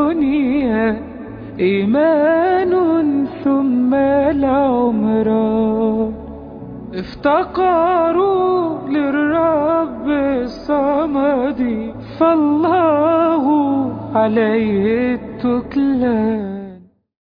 الدنيا إيمان ثم العمران افتقروا للرب الصمد فالله عليه التكلان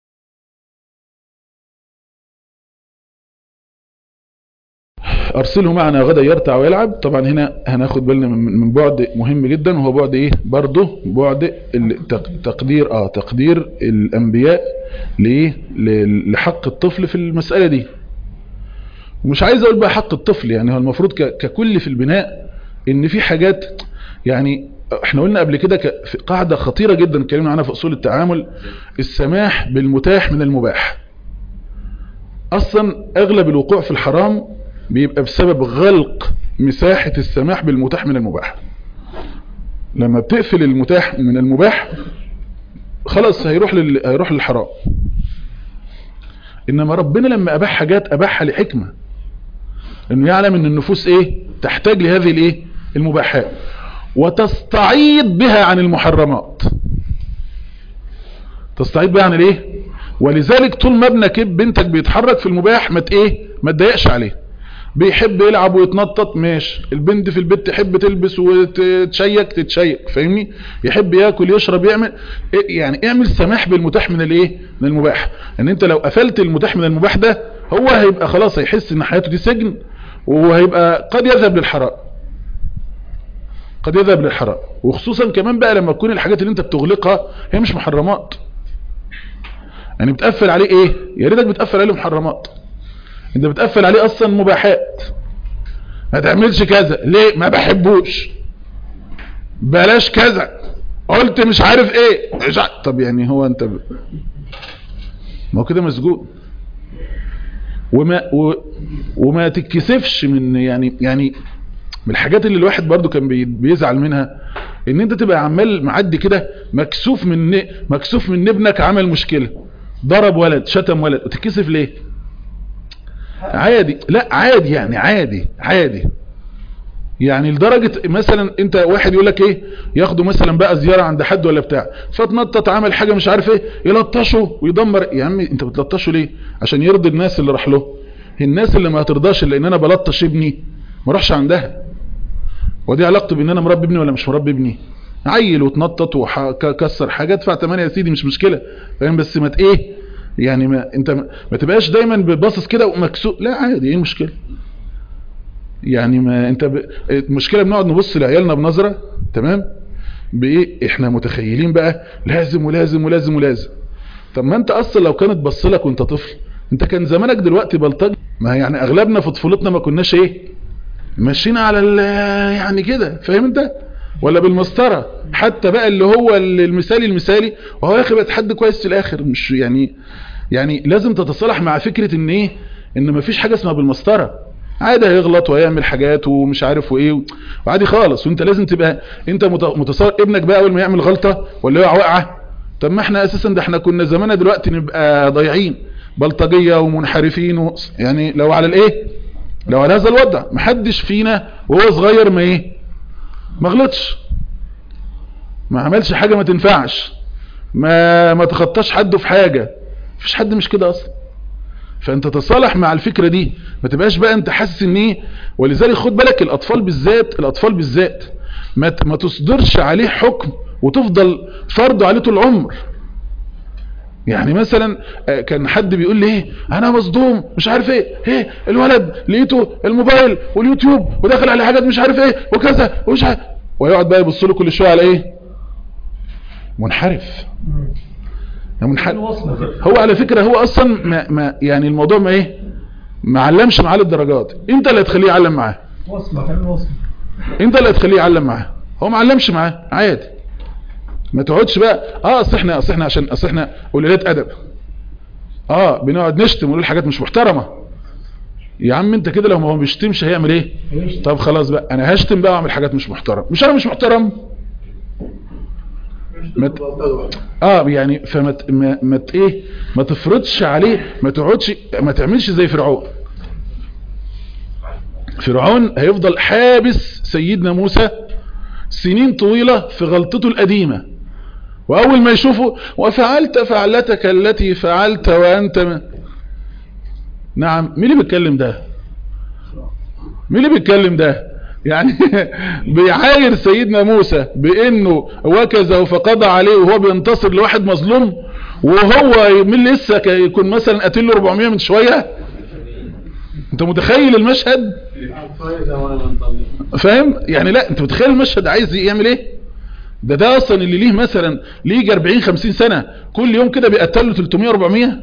ارسله معنا غدا يرتع ويلعب طبعا هنا هناخد بالنا من من بعد مهم جدا وهو بعد ايه برضه بعد التق- تقدير اه تقدير الانبياء لايه ل- لحق الطفل في المسألة دي ومش عايز اقول بقى حق الطفل يعني هو المفروض ك- ككل في البناء ان في حاجات يعني احنا قلنا قبل كده ك- في قاعدة خطيرة جدا اتكلمنا عنها في اصول التعامل السماح بالمتاح من المباح اصلا اغلب الوقوع في الحرام بيبقى بسبب غلق مساحة السماح بالمتاح من المباح لما بتقفل المتاح من المباح خلاص هيروح لل... هيروح للحرام انما ربنا لما اباح حاجات اباحها لحكمة انه يعلم ان النفوس ايه تحتاج لهذه الايه المباحات وتستعيض بها عن المحرمات تستعيض بها عن الايه ولذلك طول ما ابنك بنتك بيتحرك في المباح ما ت- ايه ما تضايقش عليه بيحب يلعب ويتنطط ماشي البنت في البيت تحب تلبس وتتشيك تتشيك فاهمني يحب ياكل يشرب يعمل إيه يعني اعمل سماح بالمتاح من الايه من المباح ان انت لو قفلت المتاح من المباح ده هو هيبقى خلاص هيحس ان حياته دي سجن وهيبقى قد يذهب للحرام قد يذهب للحرام وخصوصا كمان بقى لما تكون الحاجات اللي انت بتغلقها هي مش محرمات يعني بتقفل عليه ايه يا ريتك بتقفل عليه محرمات انت بتقفل عليه اصلا مباحات ما تعملش كذا ليه ما بحبوش بلاش كذا قلت مش عارف ايه مش عارف. طب يعني هو انت ب... ما هو كده مسجون وما و... وما تتكسفش من يعني يعني من الحاجات اللي الواحد برضو كان بي... بيزعل منها ان انت تبقى عمال معدي كده مكسوف من مكسوف من ابنك عمل مشكلة ضرب ولد شتم ولد وتتكسف ليه عادي لا عادي يعني عادي عادي يعني لدرجة مثلا انت واحد يقول لك ايه ياخده مثلا بقى زيارة عند حد ولا بتاع فتنطط عمل حاجة مش عارف ايه يلطشه ويدمر يا عمي انت بتلطشه ليه عشان يرضي الناس اللي راح له الناس اللي ما هترضاش الا ان انا بلطش ابني ما اروحش عندها ودي علاقته بان انا مربي ابني ولا مش مربي ابني عيل وتنطط وكسر حاجة ادفع 8 يا سيدي مش مشكلة فاهم بس ما ايه يعني ما انت ما, ما تبقاش دايما باصص كده ومكسوف لا عادي ايه المشكله يعني ما انت ب... المشكله بنقعد نبص لعيالنا بنظره تمام بايه احنا متخيلين بقى لازم ولازم ولازم ولازم طب ما انت اصلا لو كانت بص لك وانت طفل انت كان زمانك دلوقتي بلطجي ما يعني اغلبنا في طفولتنا ما كناش ايه ماشيين على يعني كده فاهم انت ولا بالمسطرة حتى بقى اللي هو المثالي المثالي وهو يا اخي بقت حد كويس في الاخر مش يعني يعني لازم تتصالح مع فكرة ان ايه ان مفيش حاجة اسمها بالمسطرة عادي هيغلط ويعمل حاجات ومش عارف وايه وعادي خالص وانت لازم تبقى انت متصالح ابنك بقى اول ما يعمل غلطة ولا يقع وقعة طب ما احنا اساسا ده احنا كنا زماننا دلوقتي نبقى ضايعين بلطجية ومنحرفين و... يعني لو على الايه لو على هذا الوضع محدش فينا وهو صغير ما ايه ما غلطش ما عملش حاجة ما تنفعش ما ما تخطاش حد في حاجة مفيش حد مش كده اصلا فانت تصالح مع الفكرة دي ما تبقاش بقى انت حاسس ان ايه ولذلك خد بالك الاطفال بالذات الاطفال بالذات ما ما تصدرش عليه حكم وتفضل فرضه عليه طول العمر يعني مثلا كان حد بيقول لي ايه انا مصدوم مش عارف ايه ايه الولد لقيته الموبايل واليوتيوب ودخل على حاجات مش عارف ايه وكذا ومش عارف ويقعد بقى يبص له كل شويه على ايه منحرف منحرف هو على فكرة هو اصلا ما ما يعني الموضوع ما ايه ما علمش معاه الدرجات انت اللي هتخليه يعلم معاه انت اللي هتخليه يعلم معاه هو ما علمش معاه عادي ما تقعدش بقى اه اصل احنا اصل احنا عشان اصل احنا قليلات ادب اه بنقعد نشتم ونقول حاجات مش محترمه يا عم انت كده لو ما هو بيشتمش هيعمل ايه طب خلاص بقى انا هشتم بقى واعمل حاجات مش محترمه مش انا مش محترم ما ت... اه يعني فما ت... ما... ما ت... ايه ما تفرضش عليه ما تقعدش ما تعملش زي فرعون فرعون هيفضل حابس سيدنا موسى سنين طويلة في غلطته القديمة واول ما يشوفه وفعلت فعلتك التي فعلت وانت م... نعم مين اللي بيتكلم ده مين اللي بيتكلم ده يعني بيعاير سيدنا موسى بانه وكزه فقضى عليه وهو بينتصر لواحد مظلوم وهو من لسه يكون مثلا قتل له 400 من شويه انت متخيل المشهد فاهم يعني لا انت متخيل المشهد عايز يعمل ايه ده ده اصلا اللي ليه مثلا ليه 40 50 سنه كل يوم كده بيقتل له 300 400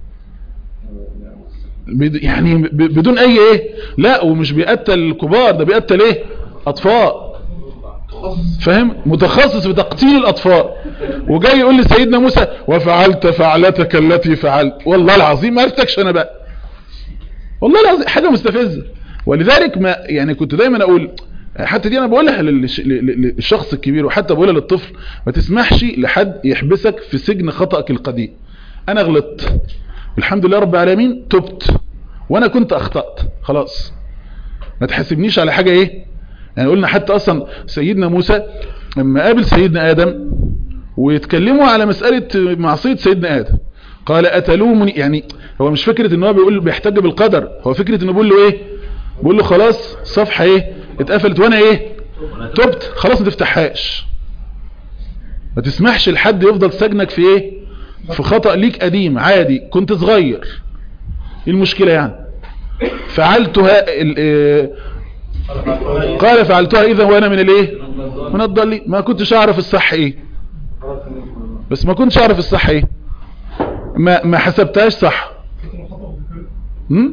يعني بدون اي ايه لا ومش بيقتل الكبار ده بيقتل ايه اطفال فاهم متخصص في تقتيل الاطفال وجاي يقول لسيدنا موسى وفعلت فعلتك التي فعلت والله العظيم ما عرفتكش انا بقى والله العظيم حاجه مستفزه ولذلك ما يعني كنت دايما اقول حتى دي انا بقولها للشخص الكبير وحتى بقولها للطفل ما تسمحش لحد يحبسك في سجن خطأك القديم انا غلطت الحمد لله رب العالمين تبت وانا كنت اخطأت خلاص ما تحاسبنيش على حاجة ايه يعني قلنا حتى اصلا سيدنا موسى لما قابل سيدنا ادم ويتكلموا على مسألة معصية سيدنا ادم قال اتلومني يعني هو مش فكرة ان هو بيقول بيحتج بالقدر هو فكرة انه بيقول له ايه بيقول له خلاص صفحة ايه اتقفلت وانا ايه تبت خلاص ما تفتحهاش ما تسمحش لحد يفضل سجنك في ايه في خطأ ليك قديم عادي كنت صغير ايه المشكلة يعني فعلتها قال فعلتها اذا وانا من الايه من الضالين ما كنتش اعرف الصح ايه بس ما كنتش اعرف الصح ايه ما ما حسبتهاش صح هم؟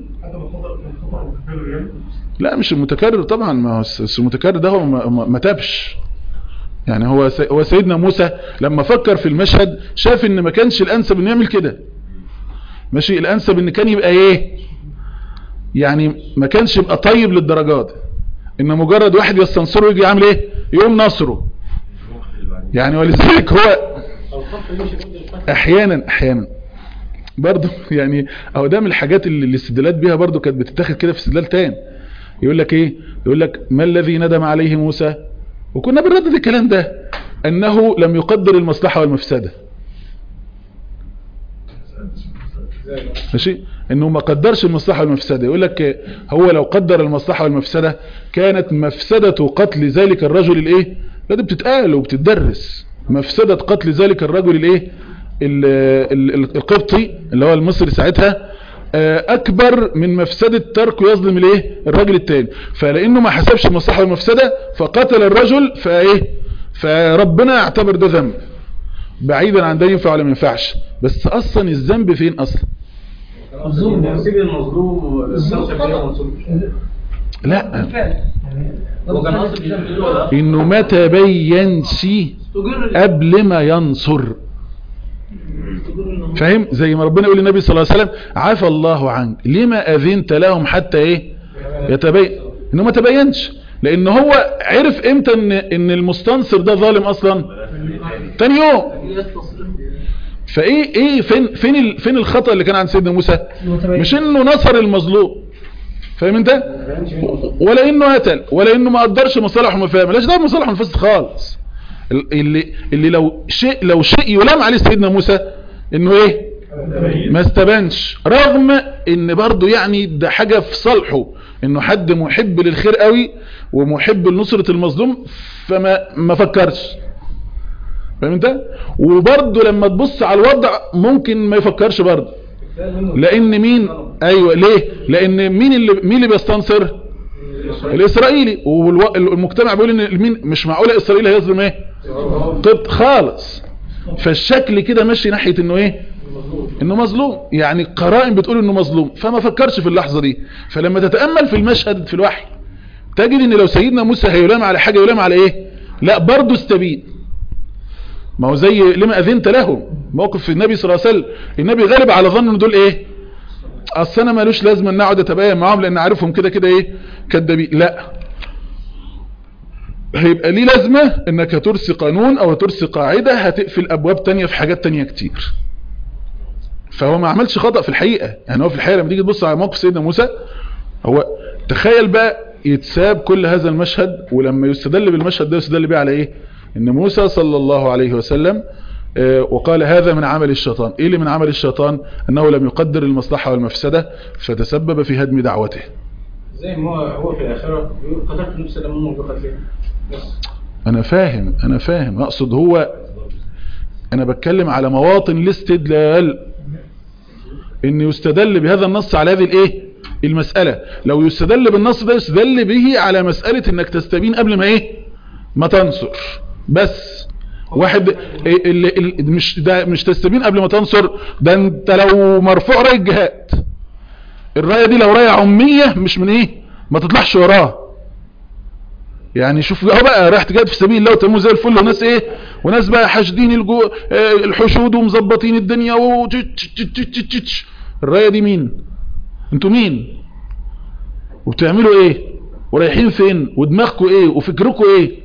لا مش المتكرر طبعا ما هو المتكرر ده هو ما, ما تابش يعني هو هو سيدنا موسى لما فكر في المشهد شاف ان ما كانش الانسب انه يعمل كده ماشي الانسب ان كان يبقى ايه يعني ما كانش يبقى طيب للدرجات ان مجرد واحد يستنصره ويجي يعمل ايه يقوم نصره يعني ولذلك هو احيانا احيانا برضه يعني او ده من الحاجات اللي الاستدلالات بيها برضه كانت بتتاخد كده في استدلال تاني يقول لك ايه يقول لك ما الذي ندم عليه موسى وكنا بنردد الكلام ده انه لم يقدر المصلحة والمفسدة ماشي انه ما قدرش المصلحة والمفسدة يقول لك هو لو قدر المصلحة والمفسدة كانت مفسدة قتل ذلك الرجل الايه لا دي بتتقال وبتدرس مفسدة قتل ذلك الرجل الايه القبطي اللي هو المصري ساعتها اكبر من مفسدة تركه يظلم الايه الراجل التاني فلانه ما حسبش المصلحة والمفسدة فقتل الرجل فايه فربنا اعتبر ده ذنب بعيدا عن ده ينفع ولا ما ينفعش بس اصلا الذنب فين اصلا لا انه ما تبينش قبل ما ينصر فاهم زي ما ربنا يقول للنبي صلى الله عليه وسلم عفى الله عنك لما اذنت لهم حتى ايه يتبين انه ما تبينش لان هو عرف امتى ان ان المستنصر ده ظالم اصلا تاني يوم فايه ايه فين فين ال فين الخطأ اللي كان عند سيدنا موسى مش انه نصر المظلوم فاهم انت ولا انه قتل ولا انه ما قدرش مصالح ومفاهيم ملاش دعوه بمصالح ومفاسد خالص اللي اللي لو شيء لو شيء يلام عليه سيدنا موسى انه ايه ما استبانش رغم ان برضه يعني ده حاجة في صالحه انه حد محب للخير قوي ومحب لنصرة المظلوم فما ما فكرش فاهم انت وبرضه لما تبص على الوضع ممكن ما يفكرش برضه لان مين ايوه ليه لان مين اللي مين اللي بيستنصر الاسرائيلي والمجتمع بيقول ان مين مش معقوله اسرائيل هيظلم ايه قبط خالص فالشكل كده ماشي ناحيه انه ايه انه مظلوم يعني قرائن بتقول انه مظلوم فما فكرش في اللحظه دي فلما تتامل في المشهد في الوحي تجد ان لو سيدنا موسى هيلام على حاجه يلام على ايه لا برضه استبين ما هو زي لما اذنت لهم موقف النبي صلى الله عليه وسلم النبي غالب على ظن ان دول ايه اصل انا مالوش لازمه ان اقعد اتباين معاهم لان عارفهم كده كده ايه كدابين لا هيبقى ليه لازمه انك هترسي قانون او هترسي قاعده هتقفل ابواب تانية في حاجات تانية كتير فهو ما عملش خطأ في الحقيقة يعني هو في الحقيقة لما تيجي تبص على موقف سيدنا موسى هو تخيل بقى يتساب كل هذا المشهد ولما يستدل بالمشهد ده يستدل بيه على ايه ان موسى صلى الله عليه وسلم آه، وقال هذا من عمل الشيطان ايه اللي من عمل الشيطان انه لم يقدر المصلحة والمفسدة فتسبب في هدم دعوته زي ما هو هو في الآخرة بيقول قتلت نفسا لما أمه بقتلها بس انا فاهم انا فاهم اقصد هو انا بتكلم على مواطن الاستدلال ان يستدل بهذا النص على هذه الايه المسألة لو يستدل بالنص ده يستدل به على مسألة انك تستبين قبل ما ايه ما تنصر بس واحد إيه اللي اللي مش ده مش تستبين قبل ما تنصر ده انت لو مرفوع راية جهاد الراية دي لو راية عمية مش من ايه ما تطلعش وراها يعني شوف اهو بقى رايح تجاهد في سبيل الله وتمو زي الفل وناس ايه وناس بقى حاشدين الجو آه، الحشود ومظبطين الدنيا و الرايه دي مين انتوا مين وبتعملوا ايه ورايحين فين ودماغكم ايه وفكركم ايه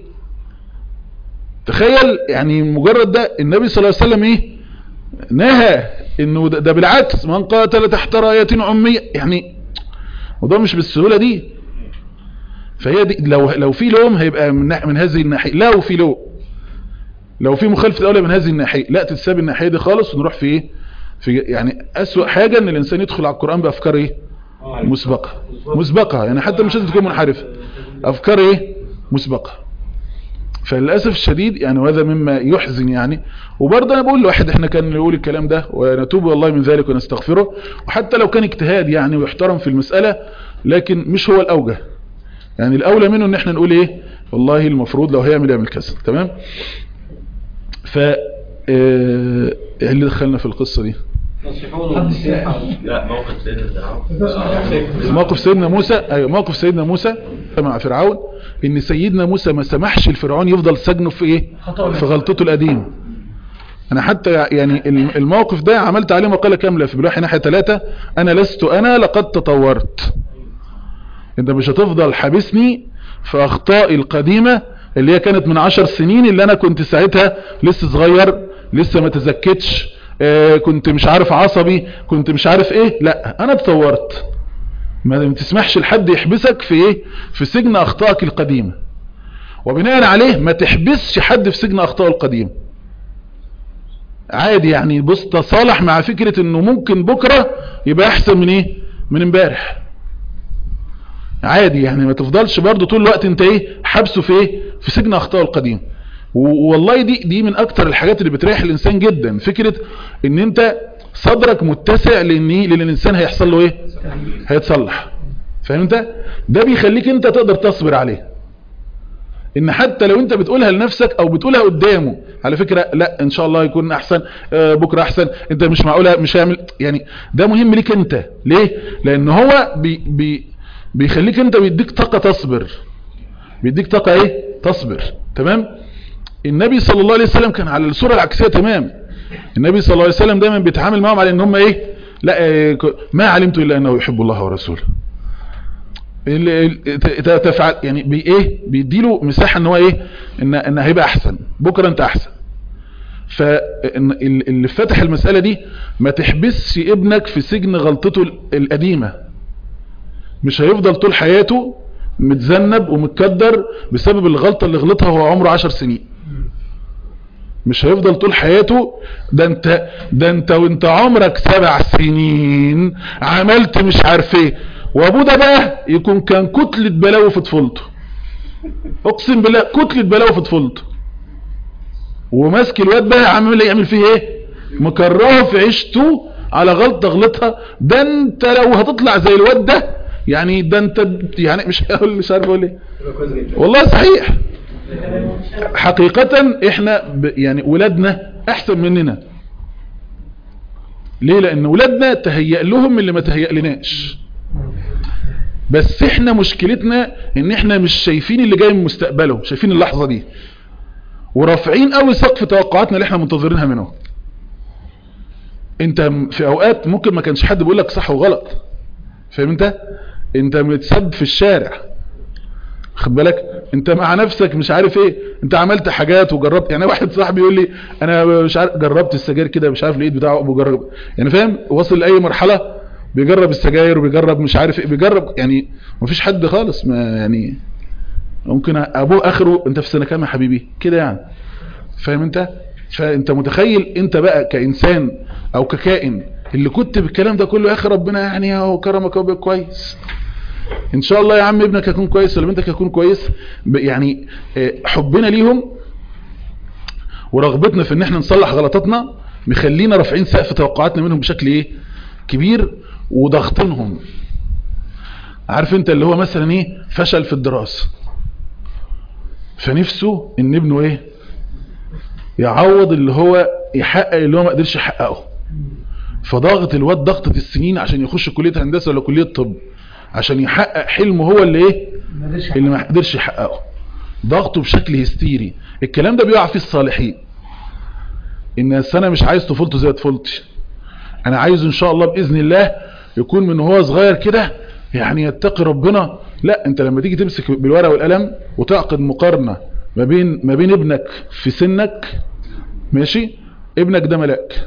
تخيل يعني مجرد ده النبي صلى الله عليه وسلم ايه نهى انه ده, ده بالعكس من قاتل تحت رايه عميه يعني وده مش بالسهوله دي فهي دي لو لو في لوم هيبقى من, ناح- من هذه الناحيه لو في لوم لو في مخالفه الاولى من هذه الناحيه لا تتساب الناحيه دي خالص ونروح في ايه في يعني اسوأ حاجه ان الانسان يدخل على القران بافكار ايه مسبقه مسبقه يعني حتى مش لازم تكون منحرفه افكار ايه مسبقه فللاسف الشديد يعني وهذا مما يحزن يعني وبرضه انا بقول لواحد احنا كان نقول الكلام ده ونتوب والله من ذلك ونستغفره وحتى لو كان اجتهاد يعني ويحترم في المساله لكن مش هو الاوجه يعني الاولى منه ان احنا نقول ايه والله المفروض لو هيعمل يعمل كذا تمام ف آه، ايه اللي دخلنا في القصه دي نصيحون والنصيحة لا موقف سيدنا فرعون موقف سيدنا موسى ايوه موقف سيدنا موسى مع فرعون ان سيدنا موسى ما سمحش لفرعون يفضل سجنه في ايه في غلطته القديمه انا حتى يعني الموقف ده عملت عليه مقاله كامله في بلوحي ناحيه ثلاثة انا لست انا لقد تطورت انت مش هتفضل حابسني في اخطائي القديمه اللي هي كانت من عشر سنين اللي انا كنت ساعتها لسه صغير لسه ما تزكتش آه، كنت مش عارف عصبي كنت مش عارف ايه لا انا اتطورت ما ما تسمحش لحد يحبسك في ايه في سجن اخطائك القديمه وبناء عليه ما تحبسش حد في سجن اخطائه القديمه عادي يعني بص تصالح مع فكرة انه ممكن بكرة يبقى احسن من ايه من امبارح عادي يعني ما تفضلش برضو طول الوقت انت ايه حبسه في ايه في سجن اخطائه القديم و- والله دي دي من اكتر الحاجات اللي بتريح الانسان جدا فكرة ان انت صدرك متسع لان ايه لان الانسان هيحصل له ايه هيتصلح فاهم انت ده بيخليك انت تقدر تصبر عليه ان حتى لو انت بتقولها لنفسك او بتقولها قدامه على فكرة لا ان شاء الله يكون احسن آه، بكرة احسن انت مش معقولة مش هيعمل يعني ده مهم ليك انت ليه لان هو بي بي بيخليك انت بيديك طاقة تصبر بيديك طاقة ايه تصبر تمام النبي صلى الله عليه وسلم كان على الصورة العكسية تمام النبي صلى الله عليه وسلم دايما بيتعامل معهم على ان هم ايه لا آه، ك- ما علمت الا انه يحب الله ورسوله ال- ال- ت- ت- تفعل يعني بي ايه بيديله مساحه ان هو ايه ان ان هيبقى احسن بكره انت احسن فاللي فتح المساله دي ما تحبسش ابنك في سجن غلطته ال- القديمه مش هيفضل طول حياته متذنب ومتكدر بسبب الغلطه اللي غلطها وهو عمره عشر سنين مش هيفضل طول حياته ده انت ده انت وانت عمرك سبع سنين عملت مش عارف ايه وابوه ده بقى يكون كان كتلة بلاوي في طفولته اقسم بالله كتلة بلاوي في طفولته وماسك الواد بقى عامل يعمل فيه ايه مكرهه في عيشته على غلطة غلطها ده انت لو هتطلع زي الواد ده يعني ده انت يعني مش هقول مش عارف اقول ايه يبقى كويس جدا والله صحيح حقيقة احنا ب يعني ولادنا احسن مننا ليه لان ولادنا تهيأ لهم اللي ما تهيأ لناش بس احنا مشكلتنا ان احنا مش شايفين اللي جاي من مستقبله شايفين اللحظة دي ورافعين قوي سقف توقعاتنا اللي احنا منتظرينها منه انت م- في اوقات ممكن ما كانش حد بيقول لك صح وغلط فاهم انت انت متسب في الشارع خد بالك انت مع نفسك مش عارف ايه انت عملت حاجات وجربت يعني واحد صاحبي يقول لي انا مش عارف جربت السجاير كده مش عارف الايد بتاعه بجرب يعني فاهم وصل لاي مرحله بيجرب السجاير وبيجرب مش عارف ايه بيجرب يعني مفيش حد خالص ما يعني ممكن ابوه اخره انت في سنه كام يا حبيبي كده يعني فاهم انت فانت متخيل انت بقى كإنسان او ككائن اللي كنت بالكلام ده كله يا اخي ربنا يعني هو كرمك وبقى كويس ان شاء الله يا عم ابنك هيكون كويس ولا بنتك هيكون كويس ب- يعني آه، حبنا ليهم ورغبتنا في ان احنا نصلح غلطاتنا مخلينا رافعين سقف توقعاتنا منهم بشكل ايه كبير وضغطنهم عارف انت اللي هو مثلا ايه فشل في الدراسة فنفسه ان ابنه ايه يعوض اللي هو يحقق اللي هو ما قدرش يحققه فضغط الواد ضغطة السنين عشان يخش كلية هندسة ولا كلية طب عشان يحقق حلمه هو اللي ايه اللي ما قدرش يحققه ضغطه بشكل هستيري الكلام ده بيقع فيه الصالحين ان أصل انا مش عايز طفولته زي طفولتي انا عايزه ان شاء الله باذن الله يكون من هو صغير كده يعني يتقي ربنا لا انت لما تيجي تمسك بالورقه والقلم وتعقد مقارنه ما بين ما بين ابنك في سنك ماشي ابنك ده ملاك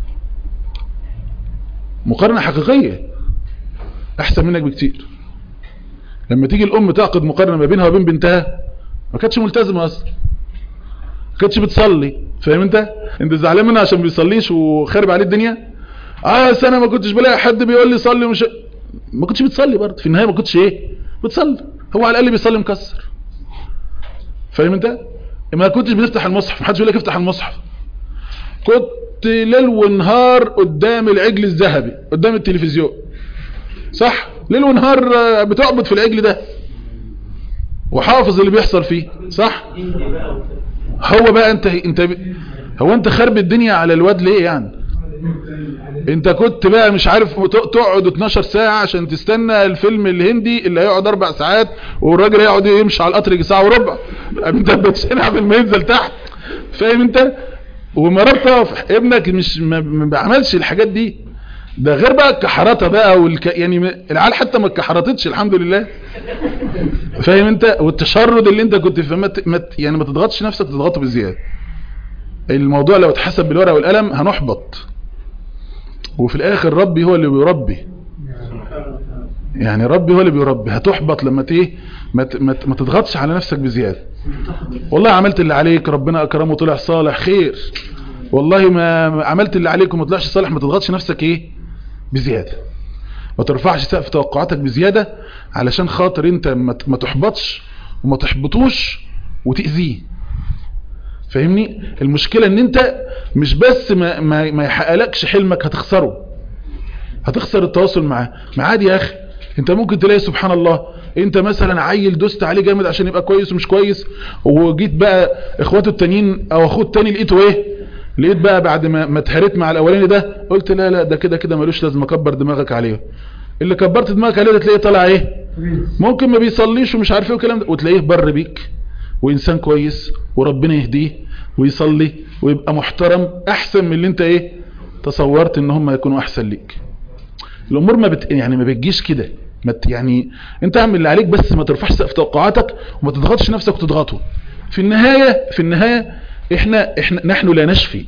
مقارنه حقيقيه احسن منك بكتير لما تيجي الام تعقد مقارنه ما بينها وبين بنتها ما كانتش ملتزمه اصلا ما كانتش بتصلي فاهم انت انت زعلان منها عشان بيصليش وخارب عليه الدنيا اه بس انا ما كنتش بلاقي حد بيقول لي صلي ومش ما كنتش بتصلي برضه في النهايه ما كنتش ايه بتصلي هو على الاقل بيصلي مكسر فاهم انت ما كنتش بتفتح المصحف ما حدش بيقول لك افتح المصحف كنت ليل ونهار قدام العجل الذهبي قدام التلفزيون صح ليل ونهار آه، بتعبد في العجل ده وحافظ اللي بيحصل فيه صح هو بقى انت انت هو انت خرب الدنيا على الواد ليه يعني انت كنت بقى مش عارف ت- تقعد 12 ساعة عشان تستنى الفيلم الهندي اللي هيقعد اربع ساعات والراجل هيقعد يمشي على القطر يجي ساعة وربع انت بتشينها قبل ما ينزل تحت فاهم انت ومرات تقف ابنك مش ما ما بيعملش الحاجات دي ده غير بقى الكحرطة بقى والك... يعني م- العيال حتى ما اتكحرطتش الحمد لله فاهم انت والتشرد اللي انت كنت في مت... مت... يعني ما تضغطش نفسك تضغطه بزيادة الموضوع لو اتحسب بالورقة والقلم هنحبط وفي الاخر ربي هو اللي بيربي يعني ربي هو اللي بيربي هتحبط لما تيه ما, ت... ما, ت... ما تضغطش على نفسك بزيادة والله عملت اللي عليك ربنا اكرمه وطلع صالح خير والله ما ما عملت اللي عليك وما طلعش صالح ما تضغطش نفسك ايه بزيادة ما ترفعش سقف توقعاتك بزيادة علشان خاطر انت ما ت- ما تحبطش وما تحبطوش وتأذيه فاهمني المشكلة ان انت مش بس ما, ما, ما يحققلكش حلمك هتخسره هتخسر التواصل معاه ما عادي يا اخي انت ممكن تلاقي سبحان الله انت مثلا عيل دوست عليه جامد عشان يبقى كويس ومش كويس وجيت بقى اخواته التانيين او اخوه التاني لقيته ايه لقيت بقى بعد ما ما اتهريت مع الاولاني ده قلت لا لا ده كده كده ملوش لازمه كبر دماغك عليه اللي كبرت دماغك عليه ده تلاقيه طالع ايه ممكن ما بيصليش ومش عارف ايه والكلام ده وتلاقيه بر بيك وانسان كويس وربنا يهديه ويصلي ويبقى محترم احسن من اللي انت ايه تصورت ان هم يكونوا احسن ليك الامور ما بت... يعني ما بتجيش كده ما ت... يعني انت اعمل اللي عليك بس ما ترفعش سقف توقعاتك وما تضغطش نفسك وتضغطه في النهاية في النهاية احنا احنا نحن لا نشفي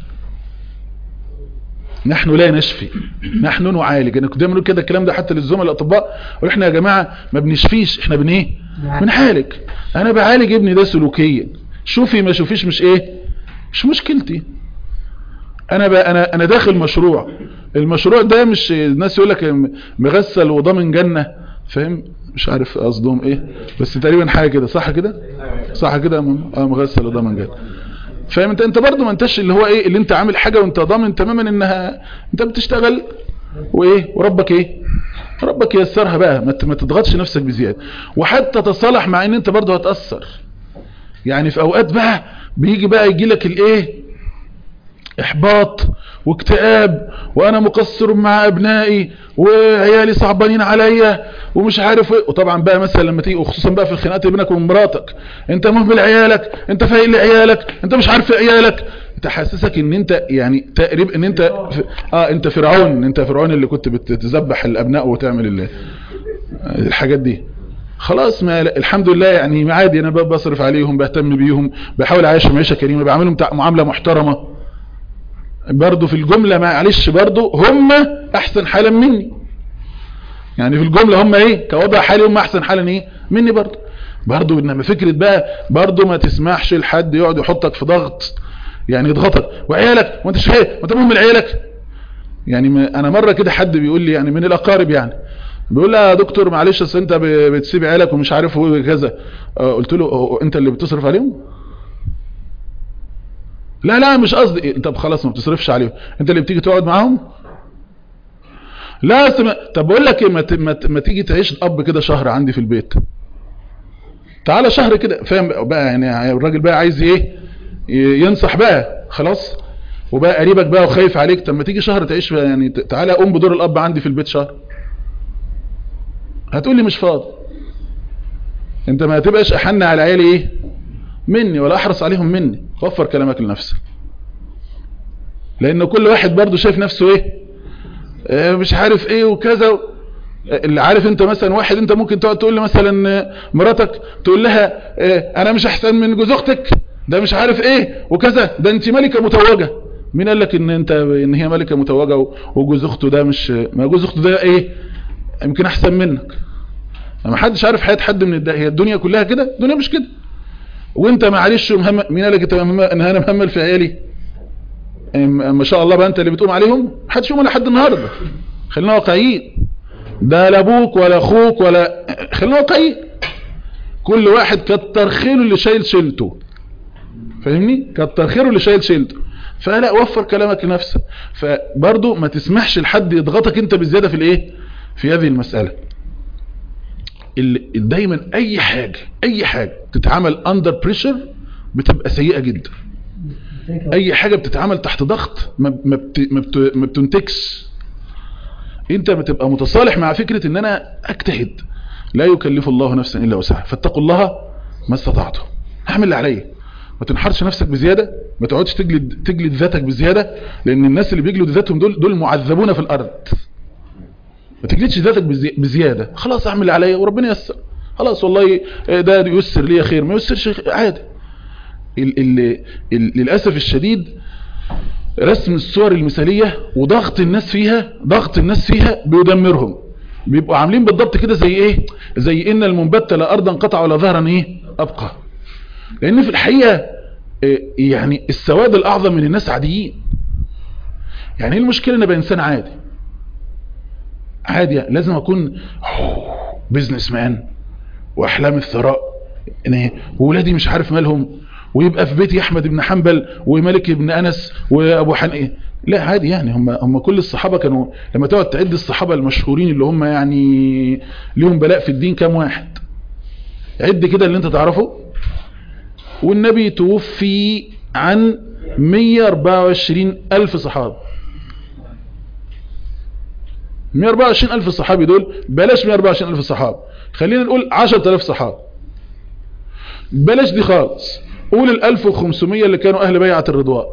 نحن لا نشفي نحن نعالج انا كنت دايما اقول كده الكلام ده حتى للزملاء الاطباء اقول احنا يا جماعه ما بنشفيش احنا بن ايه بنعالج انا بعالج ابني ده سلوكيا شوفي ما شوفيش مش ايه مش مشكلتي انا بقى انا انا داخل مشروع المشروع ده مش الناس يقول لك مغسل وضامن جنه فاهم مش عارف قصدهم ايه بس تقريبا حاجه كده صح كده صح كده يا ماما؟ اه مغسل وضامن جنه فاهم انت انت برضه ما انتش اللي هو ايه اللي انت عامل حاجه وانت ضامن تماما انها انت بتشتغل وايه وربك ايه ربك ييسرها بقى ما ت- ما تضغطش نفسك بزياده وحتى تصالح مع ان انت برضه هتاثر يعني في اوقات بقى بيجي بقى يجي لك الايه احباط واكتئاب وانا مقصر مع ابنائي وعيالي صعبانين عليا ومش عارف ايه وطبعا بقى مثلا لما تيجي وخصوصا بقى في الخناقات بينك وبين مراتك انت مهمل عيالك انت فايق لعيالك انت مش عارف عيالك تحسسك ان انت يعني تقريبا ان انت ف... اه انت فرعون انت فرعون اللي كنت بتذبح الابناء وتعمل ال- الحاجات دي خلاص ما الحمد لله يعني عادي انا بقى بصرف عليهم بهتم بيهم بحاول اعيشهم عيشه كريمه بعملهم تع- معامله محترمه برضو في الجملة معلش برضو هم احسن حالا مني يعني في الجملة هم ايه كوضع حالي هم احسن حالا ايه مني برضو برضو انما فكرة بقى برضو ما تسمحش لحد يقعد يحطك في ضغط يعني يضغطك وعيالك وانت شايف وانت مهم لعيالك يعني ما انا مره كده حد بيقول لي يعني من الاقارب يعني بيقول لي يا دكتور معلش اصل انت ب- بتسيب عيالك ومش عارف هو كذا آه، قلت له هو انت اللي بتصرف عليهم لا لا مش قصدي طب خلاص ما بتصرفش عليهم انت اللي بتيجي تقعد معاهم لا أصل ما- طب بقول لك ايه ما, ت- ما, ت- ما تيجي تعيش اب كده شهر عندي في البيت تعالى شهر كده فاهم بقى يعني الراجل بقى عايز ايه ي- ينصح بقى خلاص وبقى قريبك بقى وخايف عليك طب ما تيجي شهر تعيش بقى يعني ت- تعالى قوم بدور الاب عندي في البيت شهر هتقول لي مش فاضي انت ما تبقاش احن على عيالي ايه مني ولا احرص عليهم مني وفر كلامك لنفسك لان كل واحد برضو شايف نفسه ايه آه، مش عارف ايه وكذا و... اللي عارف انت مثلا واحد انت ممكن تقعد تقول لي مثلا آه، مراتك تقول لها آه، انا مش احسن من جوز اختك ده مش عارف ايه وكذا ده انت ملكه متوجه مين قال لك ان انت ان هي ملكه متوجه و- وجوز اخته ده مش ما جوز اخته ده ايه يمكن احسن منك ما حدش عارف حياه حد من الد- هي الدنيا كلها كده الدنيا مش كده وانت معلش مهم مين قال لك انت مهم ان انا مهمل في عيالي أم- ما شاء الله بقى انت اللي بتقوم عليهم محدش يقوم لحد النهارده خلينا واقعيين ده لا ابوك ولا اخوك ولا خلينا واقعيين كل واحد كتر خيره اللي شايل شيلته فاهمني كتر خيره اللي شايل شيلته فلا وفر كلامك لنفسك فبرضه ما تسمحش لحد يضغطك انت بزياده في الايه في هذه المساله اللي دايما اي حاجه اي حاجه تتعمل اندر بريشر بتبقى سيئه جدا اي حاجه بتتعمل تحت ضغط ما ما بت- ما بت- ما بتنتجش انت بتبقى متصالح مع فكره ان انا اجتهد لا يكلف الله نفسا الا وسعها فاتقوا الله ما استطعتم اعمل اللي عليا ما تنحرش نفسك بزياده ما تقعدش تجلد تجلد ذاتك بزياده لان الناس اللي بيجلدوا ذاتهم دول دول معذبون في الارض ما تجلدش ذاتك بزي- بزياده خلاص اعمل اللي عليا وربنا ييسر خلاص والله ده ييسر لي خير ما ييسرش عادي ال ال ال للاسف الشديد رسم الصور المثاليه وضغط الناس فيها ضغط الناس فيها بيدمرهم بيبقوا عاملين بالضبط كده زي ايه زي ان المنبت لا ارضا قطع ولا ظهرا ايه ابقى لان في الحقيقه إيه، يعني السواد الاعظم من الناس عاديين يعني ايه المشكله ان ابقى انسان عادي عادي يعني لازم اكون بيزنس مان واحلام الثراء يعني وولادي مش عارف مالهم ويبقى في بيتي احمد بن حنبل ومالك بن انس وابو حنيفه لا عادي يعني هم هم كل الصحابه كانوا لما تقعد تعد الصحابه المشهورين اللي هم يعني ليهم بلاء في الدين كام واحد عد كده اللي انت تعرفه والنبي توفي عن 124 ألف صحابي 124 ألف صحابي دول بلاش 124 ألف صحابي خلينا نقول 10000 صحابي بلاش دي خالص قول ال 1500 اللي كانوا أهل بيعة الرضوان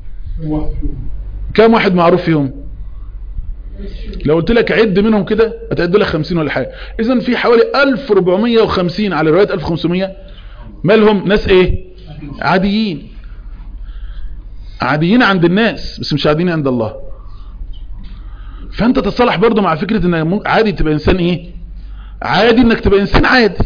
كام واحد معروف فيهم لو قلت لك عد منهم كده هتعد لك 50 ولا حاجة اذا في حوالي 1450 على رواية 1500 مالهم ناس ايه عاديين عاديين عند الناس بس مش عاديين عند الله فانت تتصالح برضو مع فكرة انك ممكن عادي تبقى انسان ايه عادي انك تبقى انسان عادي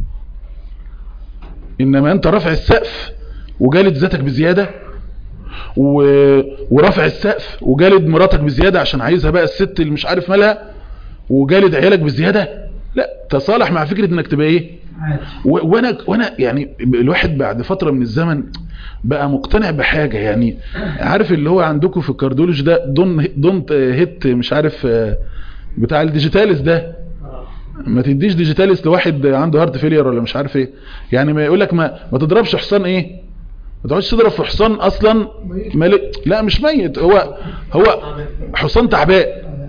انما انت رافع السقف وجالد ذاتك بزيادة و... ورافع السقف وجالد مراتك بزيادة عشان عايزها بقى الست اللي مش عارف مالها وجالد عيالك بزيادة لا تصالح مع فكرة انك تبقى ايه و... وانا وانا يعني الواحد بعد فترة من الزمن بقى مقتنع بحاجة يعني عارف اللي هو عندكم في الكارديولوجي ده دون دونت هيت مش عارف آه، بتاع الديجيتاليس ده ما تديش ديجيتاليس لواحد عنده هارت فيلير ولا مش عارف ايه يعني ما يقول لك ما ما تضربش حصان ايه ما تقعدش تضرب في حصان اصلا ملك لا مش ميت هو هو حصان تعبان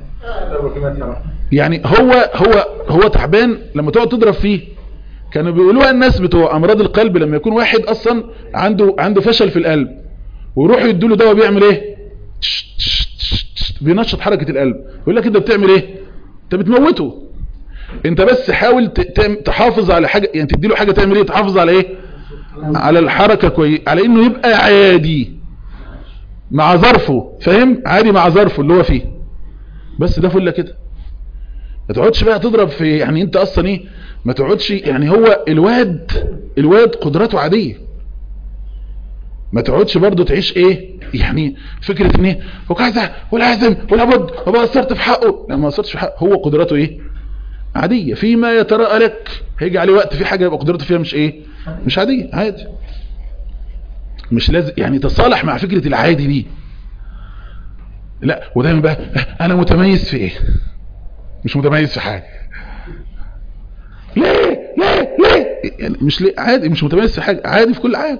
يعني هو هو هو تعبان لما تقعد تضرب فيه كانوا بيقولوها الناس بتوع امراض القلب لما يكون واحد اصلا عنده عنده فشل في القلب ويروحوا يدوا له دواء بيعمل ايه تش- تش- تش- تش- بينشط حركه القلب يقول لك انت بتعمل ايه انت بتموته انت بس حاول ت- تعم- تحافظ على حاجه يعني تدي له حاجه تعمل ايه تحافظ على ايه على الحركه كويس على انه يبقى عادي مع ظرفه فاهم عادي مع ظرفه اللي هو فيه بس ده فله كده ما تقعدش بقى تضرب في يعني انت اصلا ايه ما تقعدش يعني هو الواد الواد قدراته عاديه ما تقعدش برضو تعيش ايه يعني فكرة ان ايه وكذا ولازم ولابد وما قصرت في حقه لا ما قصرتش في حقه هو قدراته ايه عادية فيما يتراءى لك هيجي عليه وقت في حاجة يبقى قدرته فيها مش ايه مش عادية عادي مش لازم يعني تصالح مع فكرة العادي دي لا ودايما بقى انا متميز في ايه مش متميز في حاجة ليه ليه ليه يعني مش ليه عادي مش متميز في حاجة عادي في كل حاجة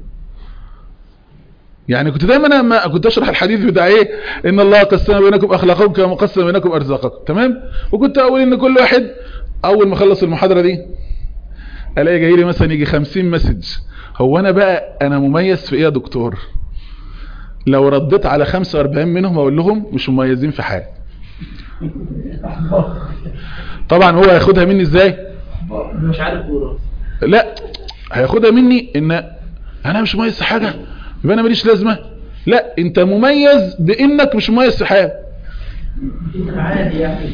يعني كنت دايما لما كنت اشرح الحديث بتاع ايه ان الله قسم بينكم اخلاقكم كما قسم بينكم ارزاقكم تمام وكنت اقول ان كل واحد اول ما اخلص المحاضره دي الاقي جاي لي مثلا يجي 50 مسج هو انا بقى انا مميز في ايه يا دكتور لو رديت على 45 منهم اقول لهم مش مميزين في حاجه طبعا هو هياخدها مني ازاي مش عارف كوره لا هياخدها مني ان انا مش مميز في حاجه يبقى انا ماليش لازمه لا انت مميز بانك مش مميز في حاجه عادي يعني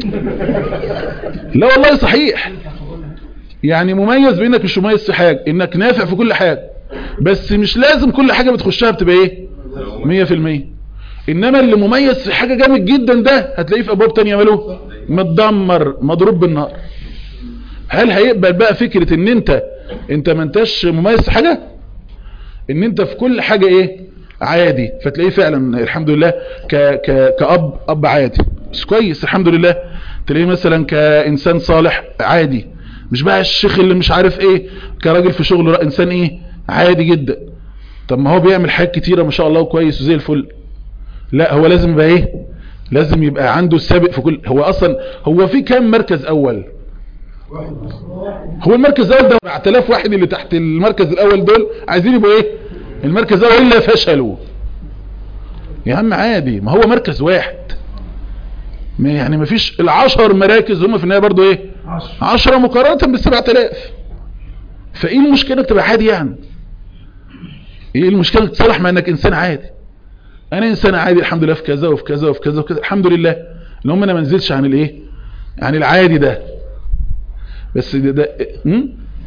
لا والله صحيح يعني مميز بانك مش مميز في حاجه انك نافع في كل حاجه بس مش لازم كل حاجه بتخشها بتبقى ايه 100% انما اللي مميز في حاجه جامد جدا ده هتلاقيه في ابواب تانية ماله متدمر مضروب بالنار هل هيقبل بقى فكره ان انت انت ما انتش مميز في حاجه ان انت في كل حاجة ايه عادي فتلاقيه فعلا الحمد لله ك ك كأب أب عادي بس كويس الحمد لله تلاقيه مثلا كإنسان صالح عادي مش بقى الشيخ اللي مش عارف ايه كراجل في شغله لا إنسان ايه عادي جدا طب ما هو بيعمل حاجات كتيرة ما شاء الله وكويس وزي الفل لا هو لازم يبقى ايه لازم يبقى عنده السابق في كل هو اصلا هو في كام مركز اول هو المركز الاول ده 4000 واحد اللي تحت المركز الاول دول عايزين يبقوا ايه المركز الاول الا فشلوا يا عم عادي ما هو مركز واحد ما يعني ما فيش العشر مراكز هم في النهايه برضو ايه عشرة مقارنة بالسبعة آلاف فايه المشكلة انك تبقى عادي يعني ايه المشكلة انك تصلح مع انك انسان عادي انا انسان عادي الحمد لله في كذا وفي كذا وفي كذا وفي كذا الحمد لله ان هم انا ما نزلش عن الايه عن العادي ده بس ده, ده م?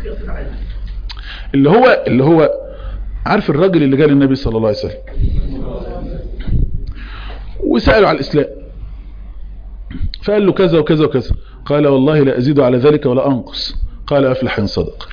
اللي هو اللي هو عارف الراجل اللي جاء للنبي صلى الله عليه وسلم وسأله على الإسلام فقال له كذا وكذا وكذا قال والله لا أزيد على ذلك ولا أنقص قال أفلح إن صدق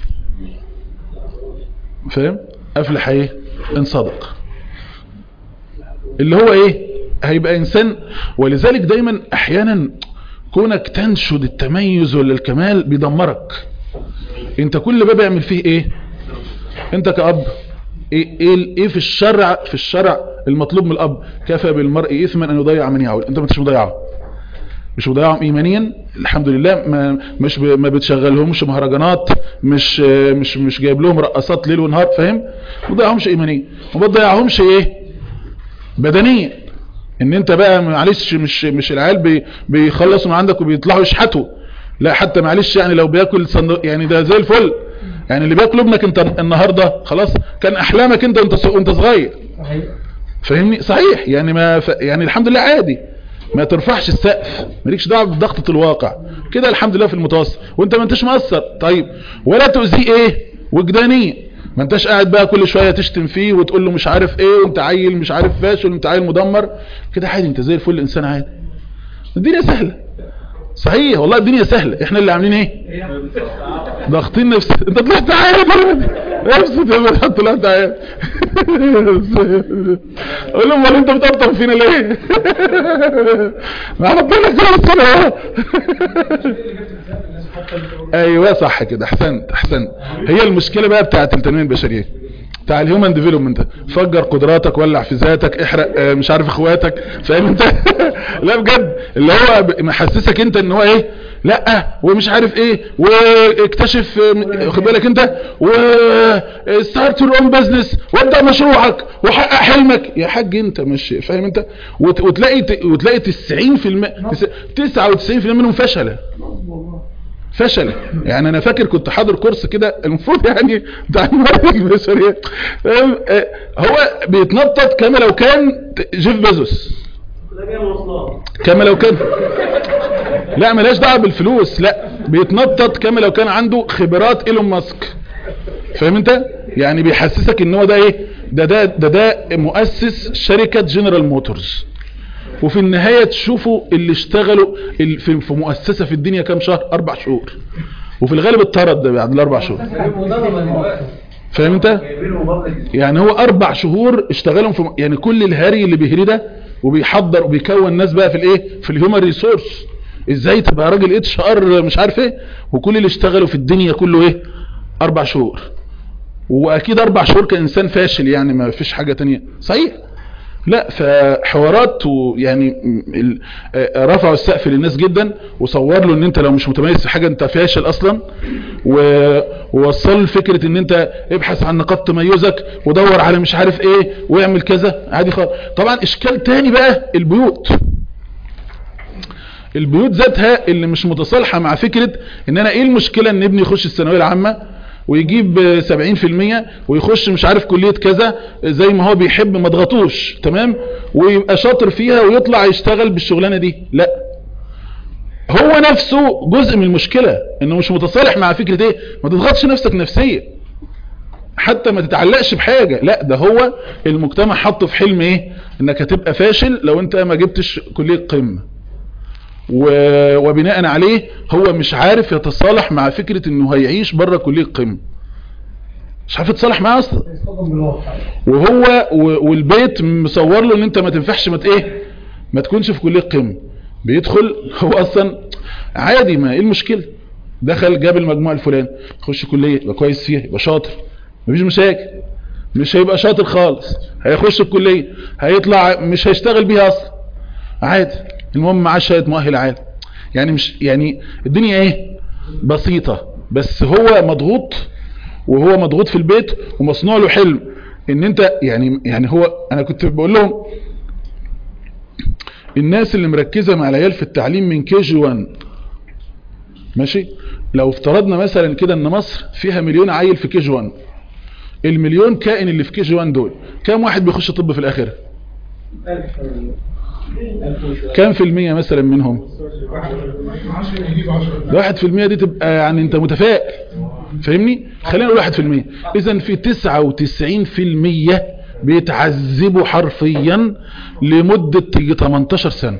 فاهم أفلح إيه إن صدق اللي هو إيه هيبقى إنسان ولذلك دايما أحيانا كونك تنشد التميز ولا الكمال بيدمرك انت كل باب يعمل فيه ايه انت كأب ايه, ايه, ايه في الشرع في الشرع المطلوب من الاب كفى بالمرء اثما ان يضيع من يعول انت ما انتش مضيعه مش مضيعهم ايمانيا الحمد لله ما مش ب... ما بتشغلهمش مهرجانات مش مش مش جايب لهم رقصات ليل ونهار فاهم ما بتضيعهمش ايمانيا وما بتضيعهمش ايه بدنيا ان انت بقى معلش مش مش العيال بي بيخلصوا من عندك وبيطلعوا يشحتوا لا حتى معلش يعني لو بياكل صندوق يعني ده زي الفل يعني اللي بياكل ابنك انت النهارده خلاص كان احلامك انت وانت وانت صغير فاهمني صحيح يعني ما ف... يعني الحمد لله عادي ما ترفعش السقف مالكش دعوه بضغطه الواقع كده الحمد لله في المتوسط وانت ما انتش مقصر طيب ولا تؤذيه ايه وجدانيا ما انتش قاعد بقى كل شوية تشتم فيه وتقول له مش عارف ايه وانت عيل مش عارف فاشل وانت عيل مدمر كده عادي انت زي الفل انسان عادي الدنيا سهلة صحيح والله الدنيا سهلة احنا اللي عاملين ايه ضاغطين نفس انت طلعت عادي نفسك طلعت عادي اقول لهم امال انت بتقطم فينا ليه ما ربنا كده الصلاة ايوه صح كده احسنت احسنت هي المشكلة بقى بتاعت التنمية البشرية بتاع الهيومن ديفلوبمنت فجر قدراتك ولع في ذاتك احرق اه مش عارف اخواتك فاهم انت لا بجد اللي هو محسسك انت ان هو ايه لا ومش عارف ايه واكتشف خد بالك انت وستارت يور اون بزنس وابدا مشروعك وحقق حلمك يا حاج انت مش فاهم انت وتلاقي وتلاقي 90% 99% منهم فشله فشل يعني انا فاكر كنت حاضر كورس كده المفروض يعني بتاع الموارد البشريه هو بيتنطط كما لو كان جيف بيزوس كما لو كان لا ملاش دعوه بالفلوس لا بيتنطط كما لو كان عنده خبرات ايلون ماسك فاهم انت يعني بيحسسك ان هو ده ايه ده ده ده ده مؤسس شركة جنرال موتورز وفي النهاية تشوفوا اللي اشتغلوا ال- في في مؤسسة في الدنيا كام شهر اربع شهور وفي الغالب اتطرد ده بعد الاربع شهور فاهم انت يعني هو اربع شهور اشتغلهم في يعني كل الهري اللي بيهري ده وبيحضر وبيكون ناس بقى في الايه في الهيومن ريسورس ازاي تبقى راجل اتش ار مش عارف ايه وكل اللي اشتغلوا في الدنيا كله ايه اربع شهور واكيد اربع شهور كانسان فاشل يعني ما فيش حاجة تانية صحيح لا فحوارات ويعني م- ال- آه، رفعوا السقف للناس جدا وصور له ان انت لو مش متميز في حاجة انت فاشل اصلا و- ووصل فكرة ان انت ابحث عن نقاط تميزك ودور على مش عارف ايه واعمل كذا عادي خالص طبعا اشكال تاني بقى البيوت البيوت ذاتها اللي مش متصالحة مع فكرة ان انا ايه المشكلة ان ابني يخش الثانوية العامة ويجيب 70% ويخش مش عارف كلية كذا زي ما هو بيحب ما ضغطوش تمام ويبقى شاطر فيها ويطلع يشتغل بالشغلانة دي لا هو نفسه جزء من المشكلة انه مش متصالح مع فكرة ايه ما تضغطش نفسك نفسيا حتى ما تتعلقش بحاجة لا ده هو المجتمع حطه في حلم ايه انك هتبقى فاشل لو انت ما جبتش كلية قمة و- وبناء عليه هو مش عارف يتصالح مع فكرة انه هيعيش بره كلية قمة مش عارف يتصالح معاه اصلا وهو و- والبيت مصور له ان انت ما تنفعش ما ت- ايه ما تكونش في كلية قمة بيدخل هو اصلا عادي ما ايه المشكلة دخل جاب المجموع الفلاني يخش كلية يبقى كويس فيها يبقى شاطر مفيش مشاكل مش هيبقى شاطر خالص هيخش الكلية هيطلع مش هيشتغل بيها اصلا عادي المهم معاه شهاده مؤهل عالي يعني مش يعني الدنيا ايه بسيطة بس هو مضغوط وهو مضغوط في البيت ومصنوع له حلم ان انت يعني يعني هو انا كنت بقول لهم الناس اللي مركزة مع العيال في التعليم من كي جي 1 ماشي لو افترضنا مثلا كده ان مصر فيها مليون عيل في كي جي 1 المليون كائن اللي في كي جي 1 دول كام واحد بيخش طب في الاخر كام في المية مثلا منهم ده واحد في المية دي تبقى يعني انت متفائل فاهمني خلينا نقول واحد في المية اذا في تسعة وتسعين في المية بيتعذبوا حرفيا لمدة تيجي 18 سنة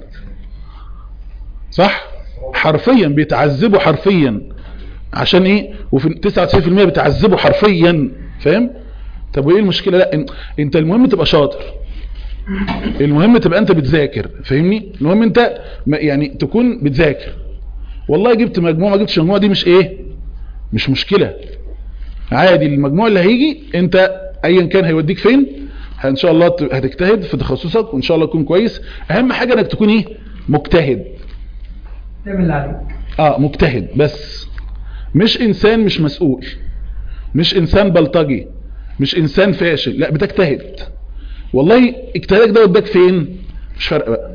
صح حرفيا بيتعذبوا حرفيا عشان ايه وفي 99% بيتعذبوا حرفيا فاهم طب وايه المشكلة لا ان- انت المهم تبقى شاطر المهم تبقى انت بتذاكر فاهمني المهم انت ما- يعني تكون بتذاكر والله جبت مجموع ما جبتش مجموع دي مش ايه مش مشكلة عادي المجموع اللي هيجي انت ايا كان هيوديك فين ان شاء الله ت- هتجتهد في تخصصك وان شاء الله تكون كويس اهم حاجة انك تكون ايه مجتهد تعمل اللي عليك اه مجتهد بس مش انسان مش مسؤول مش انسان بلطجي مش انسان فاشل لا بتجتهد والله اجتهادك ده وداك فين مش فارقه بقى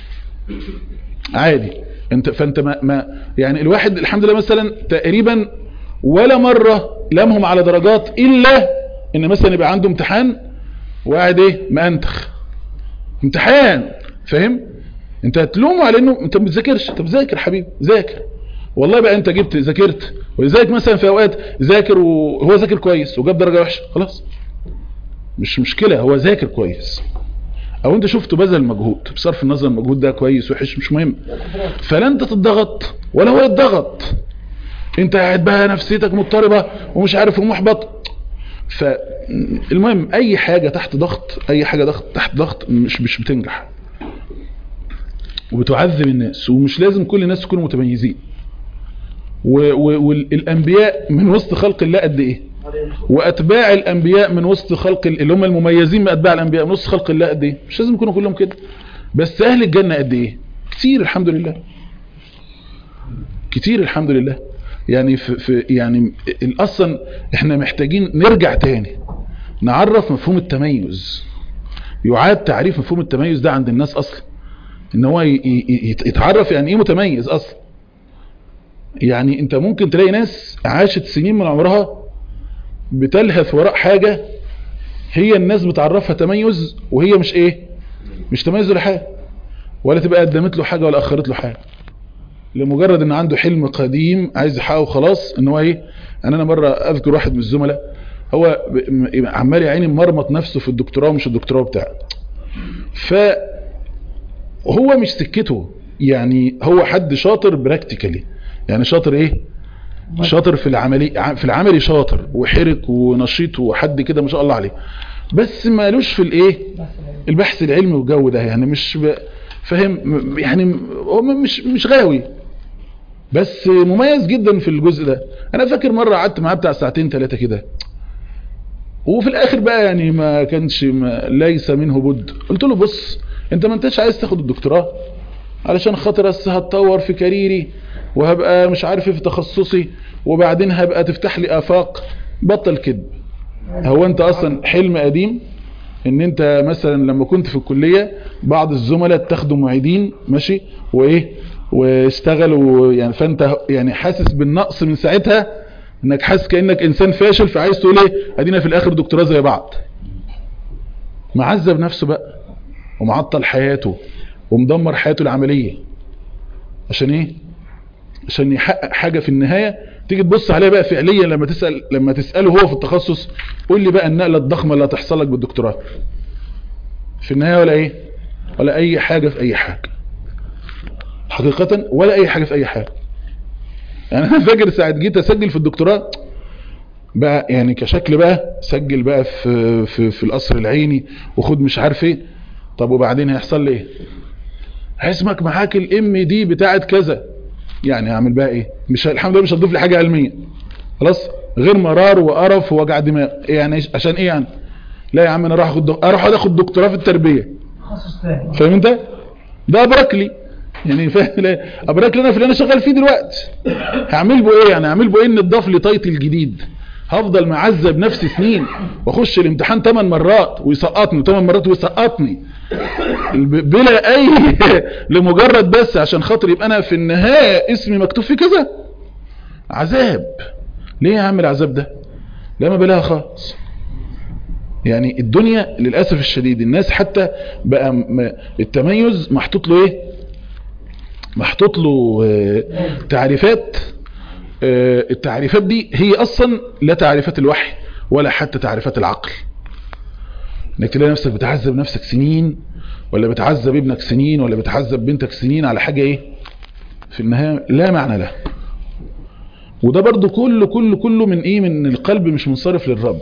عادي انت فانت ما, ما يعني الواحد الحمد لله مثلا تقريبا ولا مرة لمهم على درجات الا ان مثلا يبقى عنده امتحان وقاعد ايه مأنتخ امتحان فاهم انت هتلومه على انه انت ما بتذاكرش طب ذاكر حبيبي ذاكر والله بقى انت جبت ذاكرت ولذلك مثلا في اوقات ذاكر وهو ذاكر كويس وجاب درجة وحشة خلاص مش مشكلة هو ذاكر كويس او انت شفته بذل مجهود بصرف النظر المجهود ده كويس وحش مش مهم فلا انت تتضغط ولا هو يتضغط انت قاعد بقى نفسيتك مضطربة ومش عارف ومحبط فالمهم اي حاجة تحت ضغط اي حاجة ضغط تحت ضغط مش مش بتنجح وبتعذب الناس ومش لازم كل الناس يكونوا متميزين والانبياء من وسط خلق الله قد ايه واتباع الانبياء من وسط خلق ال- اللي هم المميزين من اتباع الانبياء من وسط خلق الله قد ايه مش لازم يكونوا كلهم كده بس اهل الجنة قد ايه كتير الحمد لله كتير الحمد لله يعني في, في يعني ال- اصلا احنا محتاجين نرجع تاني نعرف مفهوم التميز يعاد تعريف مفهوم التميز ده عند الناس اصلا ان هو ي- ي- يت- يتعرف يعني ايه متميز اصلا يعني انت ممكن تلاقي ناس عاشت سنين من عمرها بتلهث وراء حاجة هي الناس بتعرفها تميز وهي مش ايه مش تميز ولا حاجة ولا تبقى قدمت له حاجة ولا اخرت له حاجة لمجرد ان عنده حلم قديم عايز يحققه خلاص ان هو ايه انا انا مرة اذكر واحد من الزملاء هو ب- م- عمال يا عيني مرمط نفسه في الدكتوراه ومش الدكتوراه بتاعه فهو مش سكته يعني هو حد شاطر براكتيكالي يعني شاطر ايه شاطر في العملي ع- في العملي شاطر وحرك ونشيط وحد كده ما شاء الله عليه بس مالوش في الايه البحث العلمي والجو ده يعني مش ب... فاهم م- يعني م- هو م- مش مش غاوي بس مميز جدا في الجزء ده انا فاكر مره قعدت معاه بتاع ساعتين ثلاثه كده وفي الاخر بقى يعني ما كانش ما ليس منه بد قلت له بص انت ما انتش عايز تاخد الدكتوراه علشان خاطر بس هتطور في كاريري وهبقى مش عارف إيه في تخصصي وبعدين هبقى تفتح لي افاق بطل كذب هو انت اصلا حلم قديم ان انت مثلا لما كنت في الكلية بعض الزملاء اتخذوا معيدين ماشي وايه واشتغلوا يعني فانت يعني حاسس بالنقص من ساعتها انك حاسس كأنك انسان فاشل فعايز تقول ايه ادينا في الاخر دكتوراه زي بعض معذب نفسه بقى ومعطل حياته ومدمر حياته العملية عشان ايه عشان يحقق حاجة في النهاية تيجي تبص عليها بقى فعليا لما تسأل لما تسأله هو في التخصص قول لي بقى النقلة الضخمة اللي هتحصل لك بالدكتوراه في النهاية ولا ايه ولا اي حاجة في اي حاجة حقيقة ولا اي حاجة في اي حاجة يعني انا فاكر ساعة جيت اسجل في الدكتوراه بقى يعني كشكل بقى سجل بقى في في, في القصر العيني وخد مش عارف ايه طب وبعدين هيحصل لي ايه اسمك معاك الام دي بتاعت كذا يعني اعمل بقى ايه مش الحمد لله مش هتضيف لي حاجه علميه خلاص غير مرار وقرف ووجع دماغ إيه يعني إيش- عشان ايه يعني لا يا عم انا راح اخد دك- اروح اخد دكتوراه في التربيه تخصص تاني فاهم انت ده ابرك لي يعني فاهم لا، ابرك لي انا في اللي انا شغال فيه دلوقتي هعمل به ايه يعني هعمل به ايه ان اتضاف لي تايتل جديد هفضل معذب نفسي سنين واخش الامتحان 8 مرات ويسقطني 8 مرات ويسقطني ب- بلا اي لمجرد بس عشان خاطر يبقى انا في النهايه اسمي مكتوب فيه كذا عذاب ليه يا عم العذاب ده لا ما بلاها خالص يعني الدنيا للأسف الشديد الناس حتى بقى م- التميز محطوط له ايه محطوط له آه، تعريفات آه، التعريفات دي هي اصلا لا تعريفات الوحي ولا حتى تعريفات العقل انك تلاقي نفسك بتعذب نفسك سنين ولا بتعذب ابنك سنين ولا بتعذب بنتك سنين على حاجة ايه في النهاية لا معنى لها وده برضو كله كله كله من ايه من القلب مش منصرف للرب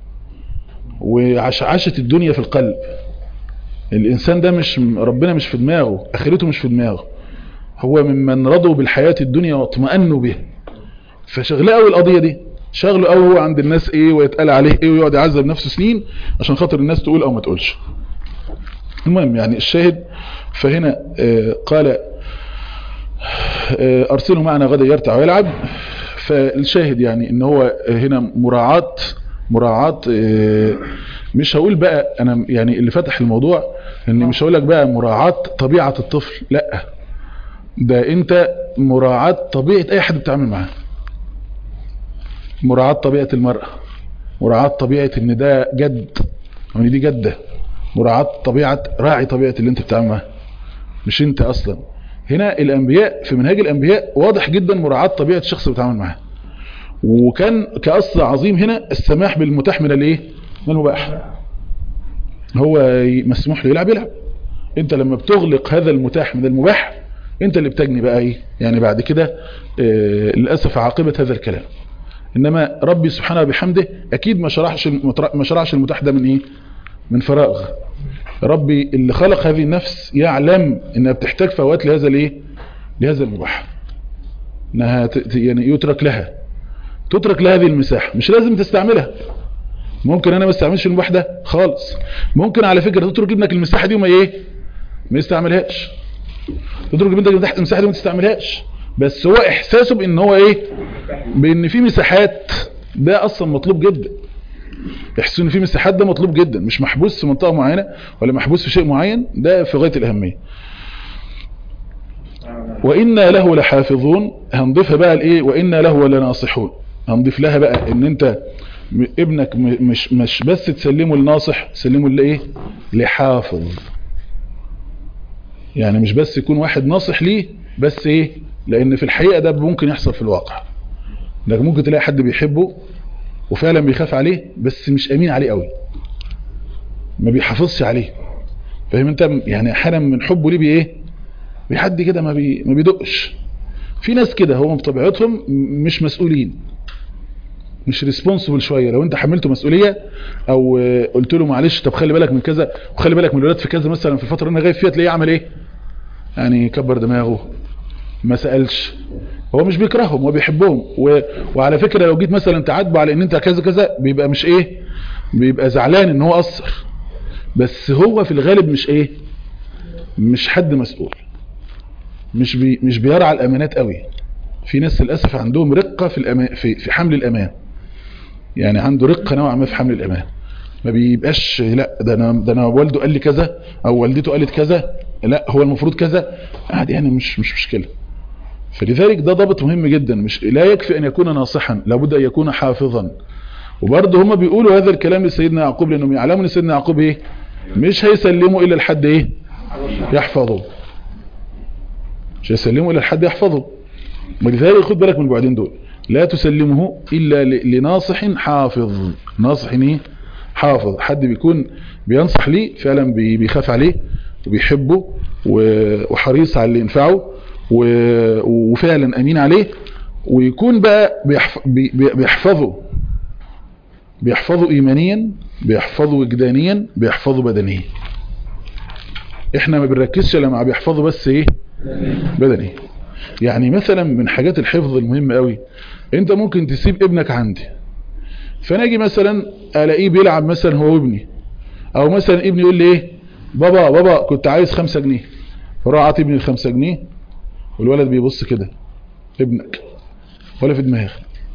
وعشعشة الدنيا في القلب الإنسان ده مش ربنا مش في دماغه آخرته مش في دماغه هو ممن رضوا بالحياة الدنيا واطمأنوا بها فشغله قوي القضية دي شغله قوي هو عند الناس ايه ويتقال عليه ايه ويقعد يعذب نفسه سنين عشان خاطر الناس تقول او ما تقولش المهم يعني الشاهد فهنا آه قال آه ارسله معنا غدا يرتع ويلعب فالشاهد يعني ان هو هنا مراعاة مراعاة آه، مش هقول بقى انا يعني اللي فتح الموضوع ان مش هقول لك بقى مراعاة طبيعة الطفل لا ده انت مراعاة طبيعة اي حد بتتعامل معاه مراعاة طبيعة المرأة مراعاة طبيعة ان ده جد او ان دي جدة مراعاة طبيعة راعي طبيعة اللي انت بتتعامل معاه مش انت اصلا هنا الانبياء في منهاج الانبياء واضح جدا مراعاة طبيعة الشخص اللي بتتعامل معاه وكان كأصل عظيم هنا السماح بالمتاح من الايه من المباح هو ي- مسموح له يلعب يلعب انت لما بتغلق هذا المتاح من المباح انت اللي بتجني بقى ايه يعني بعد كده آه للاسف عاقبة هذا الكلام انما ربي سبحانه وبحمده اكيد ما شرحش المتر- ما شرعش المتاح ده من ايه من فراغ ربي اللي خلق هذه النفس يعلم انها بتحتاج فوات لهذا الايه لهذا المباح انها ت- ت- يعني يترك لها تترك لها هذه المساحة مش لازم تستعملها ممكن انا ما استعملش المباح ده خالص ممكن على فكرة تترك ابنك المساحة دي وما ايه ما يستعملهاش تترك بنتك المساحة- المساحة دي وما تستعملهاش بس هو احساسه بان هو ايه بان في مساحات ده اصلا مطلوب جدا احساسه ان في مساحات ده مطلوب جدا مش محبوس في منطقة معينة ولا محبوس في شيء معين ده في غاية الاهمية وإنا له لحافظون هنضيفها بقى الايه وإنا له لناصحون هنضيف لها بقى ان انت م- ابنك م- مش مش بس تسلمه لناصح تسلمه لايه لحافظ يعني مش بس يكون واحد ناصح ليه بس ايه لان في الحقيقة ده ممكن يحصل في الواقع انك ممكن تلاقي حد بيحبه وفعلا بيخاف عليه بس مش امين عليه قوي ما بيحافظش عليه فاهم انت يعني احيانا من حبه ليه بايه بيحد كده ما بي ما بيدقش في ناس كده هم بطبيعتهم مش مسؤولين مش ريسبونسبل شويه لو انت حملته مسؤوليه او آه، قلت له معلش طب خلي بالك من كذا وخلي بالك من الولاد في كذا مثلا في الفتره اللي انا غايب فيها تلاقيه عمل ايه يعني كبر دماغه ما سالش هو مش بيكرههم هو بيحبهم و... وعلى فكره لو جيت مثلا تعاتبه على ان انت كذا كذا بيبقى مش ايه بيبقى زعلان ان هو قصر بس هو في الغالب مش ايه مش حد مسؤول مش بي مش بيرعى الامانات قوي في ناس للاسف عندهم رقه في الأمان في في حمل الامان يعني عنده رقه نوعا ما في حمل الامان ما بيبقاش لا ده انا ده انا والده قال لي كذا او والدته قالت كذا لا هو المفروض كذا عادي يعني مش مش مشكله فلذلك ده ضابط مهم جدا مش لا يكفي ان يكون ناصحا لابد ان يكون حافظا وبرضه هم بيقولوا هذا الكلام لسيدنا يعقوب لانهم يعلموا ان سيدنا يعقوب ايه مش هيسلموا الا لحد ايه يحفظه مش هيسلموا الى الحد يحفظه ولذلك خد بالك من البعدين دول لا تسلمه الا ل- لناصح حافظ ناصح ايه حافظ حد بيكون بينصح ليه فعلا بي- بيخاف عليه وبيحبه و- وحريص على اللي ينفعه و- وفعلا امين عليه ويكون بقى بيحف- بي- بي- بيحفظه بيحفظه ايمانيا بيحفظه وجدانيا بيحفظه بدنيا احنا ما بنركزش لما بيحفظه بس ايه بدني يعني مثلا من حاجات الحفظ المهمة قوي انت ممكن تسيب ابنك عندي فانا اجي مثلا الاقيه بيلعب مثلا هو وابني او مثلا ابني يقول لي ايه بابا بابا كنت عايز خمسة جنيه فراح اعطي ابني الخمسة جنيه والولد بيبص كده ابنك ولا في دماغ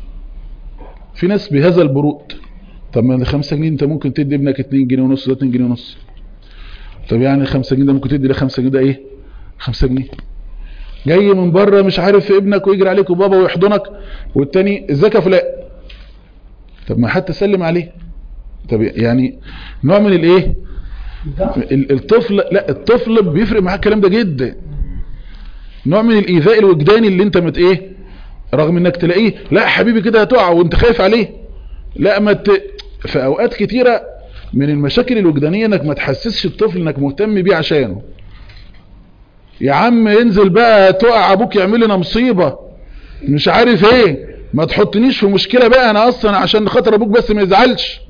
في ناس بهذا البرود طب ما خمسة جنيه انت ممكن تدي ابنك 2 جنيه ونص ده 2 جنيه ونص طب يعني 5 جنيه ده ممكن تدي له 5 جنيه ده ايه 5 جنيه جاي من بره مش عارف في ابنك ويجري عليك وبابا ويحضنك والتاني ازيك يا فلان طب ما حتى سلم عليه طب يعني نوع من الايه ال- الطفل لا الطفل بيفرق معاه الكلام ده جدا نوع من الايذاء الوجداني اللي انت مت ايه رغم انك تلاقيه لا حبيبي كده هتقع وانت خايف عليه لا ما ت... في اوقات كتيرة من المشاكل الوجدانية انك ما تحسسش الطفل انك مهتم بيه عشانه يا عم انزل بقى تقع ابوك يعمل لنا مصيبة مش عارف ايه ما تحطنيش في مشكلة بقى انا اصلا عشان خاطر ابوك بس ما يزعلش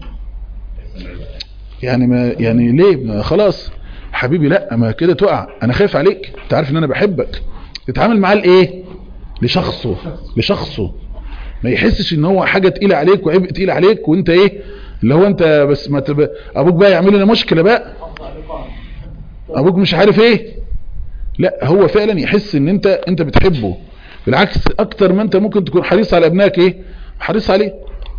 يعني ما يعني ليه ما خلاص حبيبي لا ما كده تقع انا خايف عليك انت عارف ان انا بحبك تتعامل معاه لايه لشخصه لشخصه ما يحسش ان هو حاجة تقيلة عليك وعبء تقيل عليك وانت ايه اللي هو انت بس ما تب... ابوك بقى يعمل لنا مشكلة بقى ابوك مش عارف ايه لا هو فعلا يحس ان انت انت بتحبه بالعكس اكتر ما انت ممكن تكون حريص على ابنائك ايه حريص عليه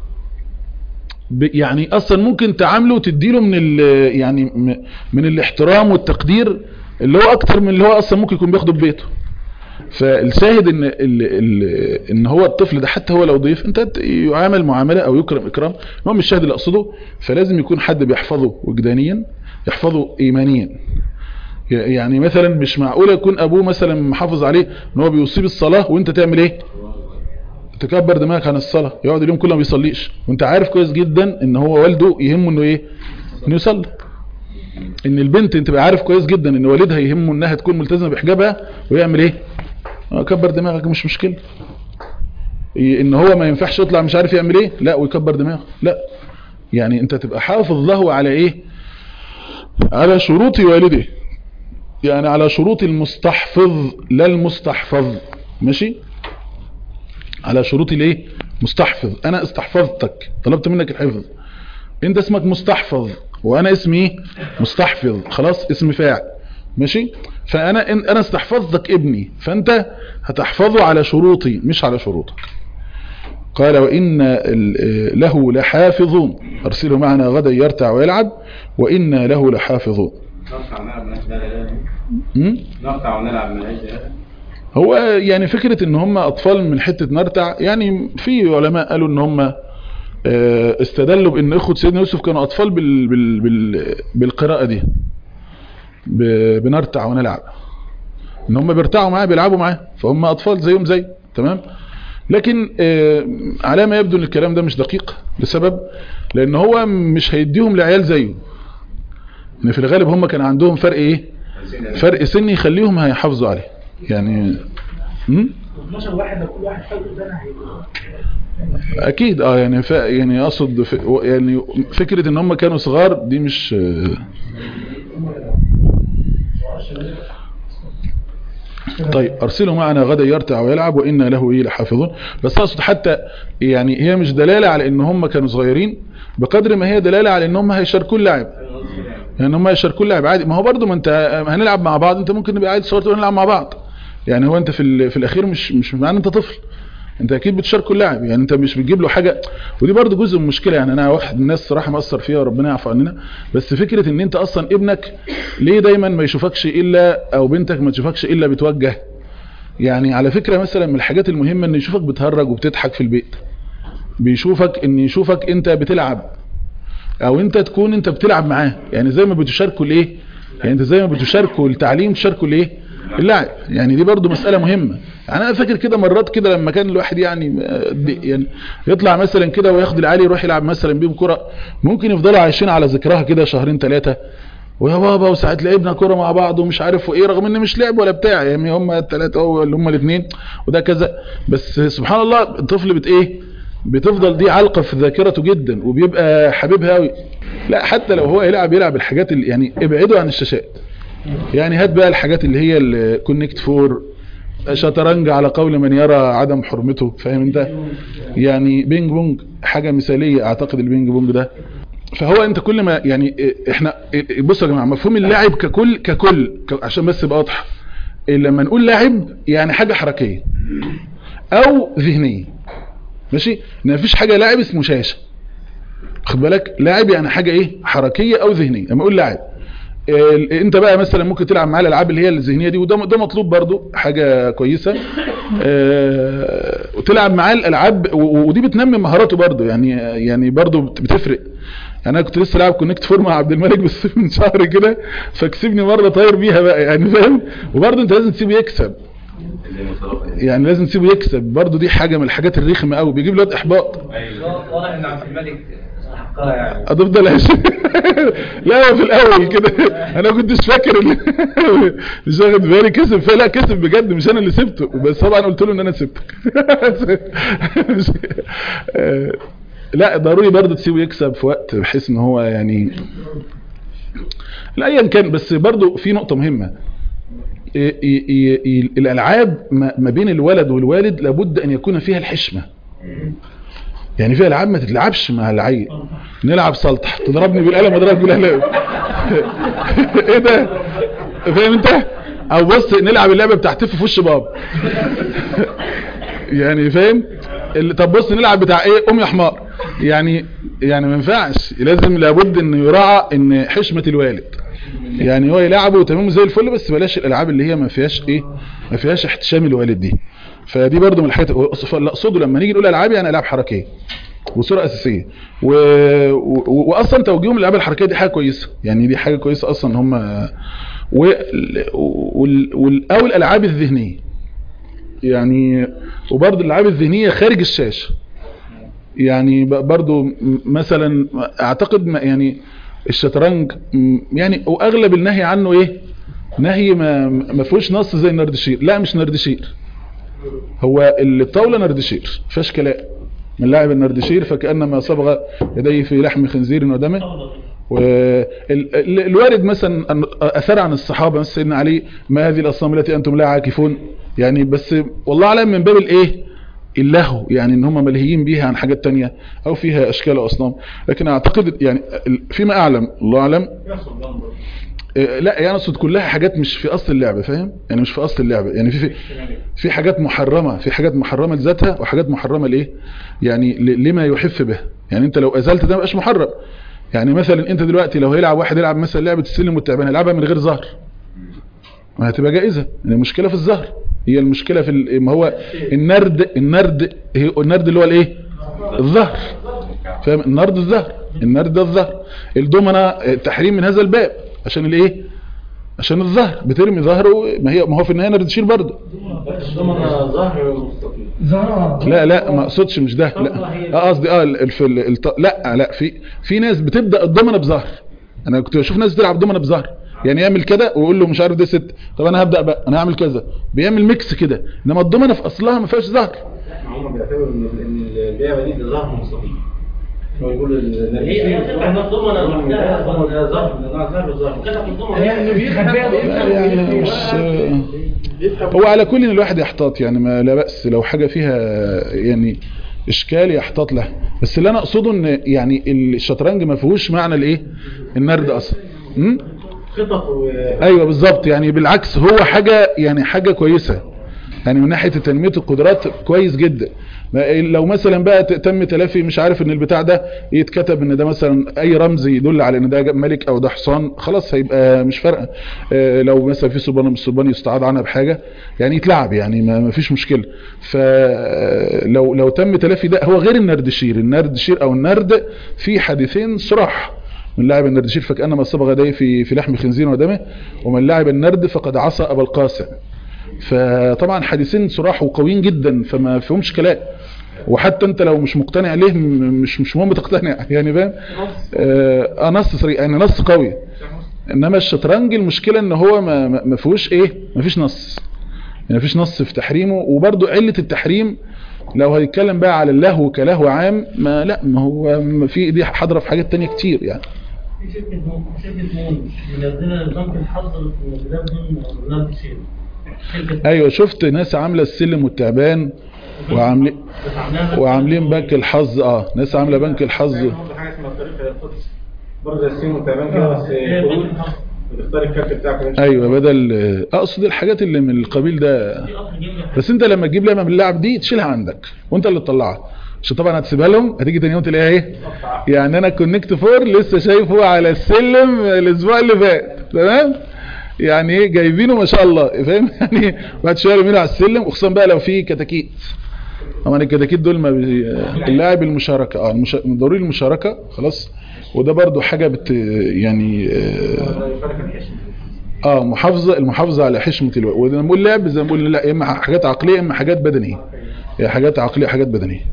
ب- يعني اصلا ممكن تعامله وتديله من ال يعني م- من الاحترام والتقدير اللي هو اكتر من اللي هو اصلا ممكن يكون بياخده في بيته فالشاهد ان ال ال ان هو الطفل ده حتى هو لو ضيف انت ت- يعامل معامله او يكرم اكرام المهم الشاهد اللي اقصده فلازم يكون حد بيحفظه وجدانيا يحفظه ايمانيا ي- يعني مثلا مش معقوله يكون ابوه مثلا محافظ عليه ان هو بيصيب الصلاه وانت تعمل ايه تكبر دماغك عن الصلاه يقعد اليوم كله ما بيصليش وانت عارف كويس جدا ان هو والده يهمه انه ايه انه يصلي ان البنت انت بقى عارف كويس جدا ان والدها يهمه انها تكون ملتزمه بحجابها ويعمل ايه آه، كبر دماغك مش مشكله ي- ان هو ما ينفعش يطلع مش عارف يعمل ايه لا ويكبر دماغه لا يعني انت تبقى حافظ له على ايه على شروط والده يعني على شروط المستحفظ لا المستحفظ ماشي على شروط الايه مستحفظ انا استحفظتك طلبت منك الحفظ انت اسمك مستحفظ وانا اسمي ايه مستحفظ خلاص اسم فاعل ماشي فانا إن- انا استحفظتك ابني فانت هتحفظه على شروطي مش على شروطك قال وإن ال- له لحافظون أرسله معنا غدا يرتع ويلعب وإنا له لحافظون نقطع ونلعب من أجل هذا م? نقطع ونلعب من أجل هذا هو يعني فكرة ان هم اطفال من حتة نرتع يعني في علماء قالوا ان هم آه، استدلوا بان اخوة سيدنا يوسف كانوا اطفال بال بال بال بالقراءة دي ب- بنرتع ونلعب ان هم بيرتعوا معاه بيلعبوا معاه فهم اطفال زيهم زي تمام لكن آه، على ما يبدو ان الكلام ده مش دقيق لسبب لان هو مش هيديهم لعيال زيه ان في الغالب هم كان عندهم فرق ايه فرق سني يخليهم هيحافظوا عليه يعني م? 12 واحد لو كل واحد خد قدامنا هيبقى اكيد اه يعني ف... يعني اقصد ف... يعني فكره ان هم كانوا صغار دي مش آه، طيب ارسله معنا غدا يرتع ويلعب وانا له ايه لحافظون بس اقصد حتى يعني هي مش دلاله على ان هم كانوا صغيرين بقدر ما هي دلاله على ان هم هيشاركوا اللعب يعني هم يشاركوا اللعب عادي ما هو برضو ما انت هنلعب مع بعض انت ممكن نبقى عادي صغير تقول نلعب مع بعض يعني هو انت في ال- في الاخير مش مش معنى انت طفل انت اكيد بتشاركوا اللعب يعني انت مش بتجيب له حاجه ودي برضو جزء من المشكله يعني انا واحد من الناس صراحه مأثر فيها وربنا يعفو عننا بس فكره ان انت اصلا ابنك ليه دايما ما يشوفكش الا او بنتك ما تشوفكش الا بتوجه يعني على فكره مثلا من الحاجات المهمه ان يشوفك بتهرج وبتضحك في البيت بيشوفك ان يشوفك انت بتلعب او انت تكون انت بتلعب معاه يعني زي ما بتشاركوا الايه يعني انت زي ما بتشاركوا التعليم تشاركوا الايه اللعب يعني دي برضو مسألة مهمة يعني انا فاكر كده مرات كده لما كان الواحد يعني آه، دي- يعني يطلع مثلا كده وياخد العيال يروح يلعب مثلا بيهم كرة ممكن يفضلوا عايشين على ذكرها كده شهرين ثلاثة ويا بابا وساعات لعبنا كرة مع بعض ومش عارف وايه رغم ان مش لعب ولا بتاع يعني هم الثلاثة او اللي هم الاثنين وده كذا بس سبحان الله الطفل بت ايه بتفضل دي علقة في ذاكرته جدا وبيبقى حبيبها قوي لا حتى لو هو يلعب يلعب الحاجات اللي يعني ابعدوا عن الشاشات يعني هات بقى الحاجات اللي هي الكونكت فور شطرنج على قول من يرى عدم حرمته فاهم انت يعني بينج بونج حاجة مثالية اعتقد البينج بونج ده فهو انت كل ما يعني احنا بصوا يا جماعه مفهوم اللاعب ككل ككل ك- عشان بس يبقى واضح لما نقول لاعب يعني حاجه حركيه او ذهنيه ماشي ان مفيش حاجه لاعب اسمه شاشه خد بالك لاعب يعني حاجه ايه حركيه او ذهنيه لما اقول لاعب ال- انت بقى مثلا ممكن تلعب معاه الالعاب اللي هي الذهنيه دي وده ده مطلوب برضو حاجه كويسه آه، وتلعب معاه الالعاب و- و- ودي بتنمي مهاراته برضو يعني يعني برضو بت- بتفرق يعني انا كنت لسه لاعب كونكت فور مع عبد الملك بس من شهر كده فكسبني مره طاير بيها بقى يعني فاهم وبرضو انت لازم تسيبه يكسب يعني لازم تسيبه يكسب برضو دي حاجه من الحاجات الرخمه قوي بيجيب له احباط واضح ان عبد الملك حقها يعني هتفضل عايش لا هو في الاول كده انا كنتش فاكر ان مش واخد بالي كسب فلا كسب بجد مش انا اللي سبته بس طبعا قلت له ان انا سبتك مش- آه، لا ضروري برضه تسيبه يكسب في وقت بحيث ان هو يعني لا ايا كان بس برضه في نقطه مهمه إي- إي- إي- إي- الالعاب ما ما بين الولد والوالد لابد ان يكون فيها الحشمه يعني في العاب ما تتلعبش مع العيل نلعب سلطح تضربني بالقلم اضربك بالقلم ايه ده فاهم انت او بص نلعب اللعبه بتاع تف في وش باب يعني فاهم اللي- طب بص نلعب بتاع ايه قوم يا حمار يعني يعني ما ينفعش لازم لابد ان يراعى ان حشمه الوالد يعني هو يلعبه وتمام زي الفل بس بلاش الالعاب اللي هي ما فيهاش ايه ما فيهاش احتشام الوالد دي فدي برضو من الحاجات اللي اقصده لما نيجي نقول العاب يعني العاب حركيه وصوره اساسيه و... و... واصلا توجيههم الالعاب الحركيه دي حاجه كويسه يعني دي حاجه كويسه اصلا ان هم و... وال... وال... او الالعاب الذهنيه يعني وبرضه الالعاب الذهنيه خارج الشاشه يعني ب- برضو م- مثلا اعتقد ما يعني الشطرنج م- يعني واغلب النهي عنه ايه نهي ما ما فيهوش نص زي النردشير لا مش نردشير هو الطاوله نردشير فيهاش كلام من لاعب النردشير فكانما صبغ يديه في لحم خنزير ودمه والوارد مثلا أن- اثر عن الصحابه مثلا سيدنا علي ما هذه الاصنام التي انتم لا عاكفون يعني بس والله اعلم من باب الايه اللهو يعني ان هم ملهيين بيها عن حاجات تانية او فيها اشكال واصنام لكن اعتقد يعني فيما اعلم الله اعلم إيه، لا يعني اقصد كلها حاجات مش في اصل اللعبه فاهم يعني مش في اصل اللعبه يعني في في, في حاجات محرمه في حاجات محرمه لذاتها وحاجات محرمه لايه يعني ل- لما يحف به يعني انت لو ازلت ده ما يبقاش محرم يعني مثلا انت دلوقتي لو هيلعب واحد يلعب مثلا لعبه السلم والتعبان يلعبها من غير زهر ما هتبقى جائزه يعني المشكله في الزهر هي المشكله في ال- ما هو النرد النرد هي النرد اللي هو الايه الظهر فاهم النرد الظهر النرد ده الظهر الدومنه تحريم من هذا الباب عشان الايه عشان الظهر بترمي ظهره ما هي ما هو في النهايه نردشير برضه ضمن ظهر مستقيم زهراء لا لا ما اقصدش مش ده لا اه قصدي اه ال- في ال- الط- لا لا في في ناس بتبدا الضمنه بزهر انا كنت بشوف ناس بتلعب ضمنه بزهر يعني يعمل كده ويقول له مش عارف ده ست طب انا هبدا بقى انا هعمل كذا بيعمل ميكس كده انما الضمنه في اصلها ما فيهاش زهر هم بيعتبروا ان ان اللعبه دي ده ظهر مستقيم هو يقول ال- هي هي تبقى منظومه لوحدها ظهر ظهر ظهر كده منظومه يعني مستخبيه يعني مش هو على كل إن الواحد يحتاط يعني ما لا بأس لو حاجة فيها يعني اشكال يحتاط له بس اللي انا اقصده ان يعني الشطرنج ما فيهوش معنى الايه النرد اصلا م? خطط و ايوه بالظبط يعني بالعكس هو حاجة يعني حاجة كويسة يعني من ناحية تنمية القدرات كويس جدا ما- لو مثلا بقى ت- تم تلافي مش عارف ان البتاع ده يتكتب ان ده مثلا اي رمز يدل على ان ده ملك او ده حصان خلاص هيبقى مش فارقه آه، لو مثلا في صبانه من الصبان يستعاض عنها بحاجه يعني يتلعب يعني ما ما فيش مشكله فلو لو تم تلافي ده هو غير النردشير النردشير او النرد في حديثين صراح من لاعب النردشير فكأنما صبغ يديه في في لحم خنزير ودمه ومن لاعب النرد فقد عصى ابا القاسم فطبعا حديثين صراح وقويين جدا فما فيهمش كلام وحتى انت لو مش مقتنع ليه م- مش مش مهم تقتنع يعني فاهم آه آه، نص صريح يعني نص قوي انما الشطرنج المشكله ان هو ما ما ما فيهوش ايه ما فيش نص يعني ما فيش نص في تحريمه وبرده عله التحريم لو هيتكلم بقى على اللهو كلهو عام ما لا ما هو ما في دي حاضره في حاجات تانية كتير يعني في شركه مون شركه مون منزله نظام الحظ في البلاد دول نظام شيء شركه ايوه شفت ناس عامله السلم والتعبان وعاملين بس عاملاها وعاملين بنك الحظ اه ناس عامله بنك الحظ برضه حاجه اسمها طريقه القدس برضه زي السين والتعبان كده بس كروت بتختار الكارت بتاعك وانت ايوه بدل آه، اقصد الحاجات اللي من القبيل ده في قطر جيم بس انت لما تجيب لعبه من اللعب دي تشيلها عندك وانت اللي تطلعها عشان طبعا هتسيبها لهم هتيجي تاني يوم تلاقيها ايه يعني انا كونكت فور لسه شايفه على السلم الاسبوع اللي فات تمام يعني ايه جايبينه ما شاء الله فاهم يعني بعد شويه يرمينه على السلم وخصوصا بقى لو في كتاكيت طبعا الكتاكيت دول ما بي... اللاعب المشاركه اه المش... ضروري المشاركه خلاص وده برضو حاجه بت يعني آه يفرق الحشم اه محافظه المحافظه على حشمه الوقت ولما نقول لعب زي ما بنقول لا يا اما حاجات عقليه يا اما حاجات بدنيه يا حاجات عقليه حاجات بدنيه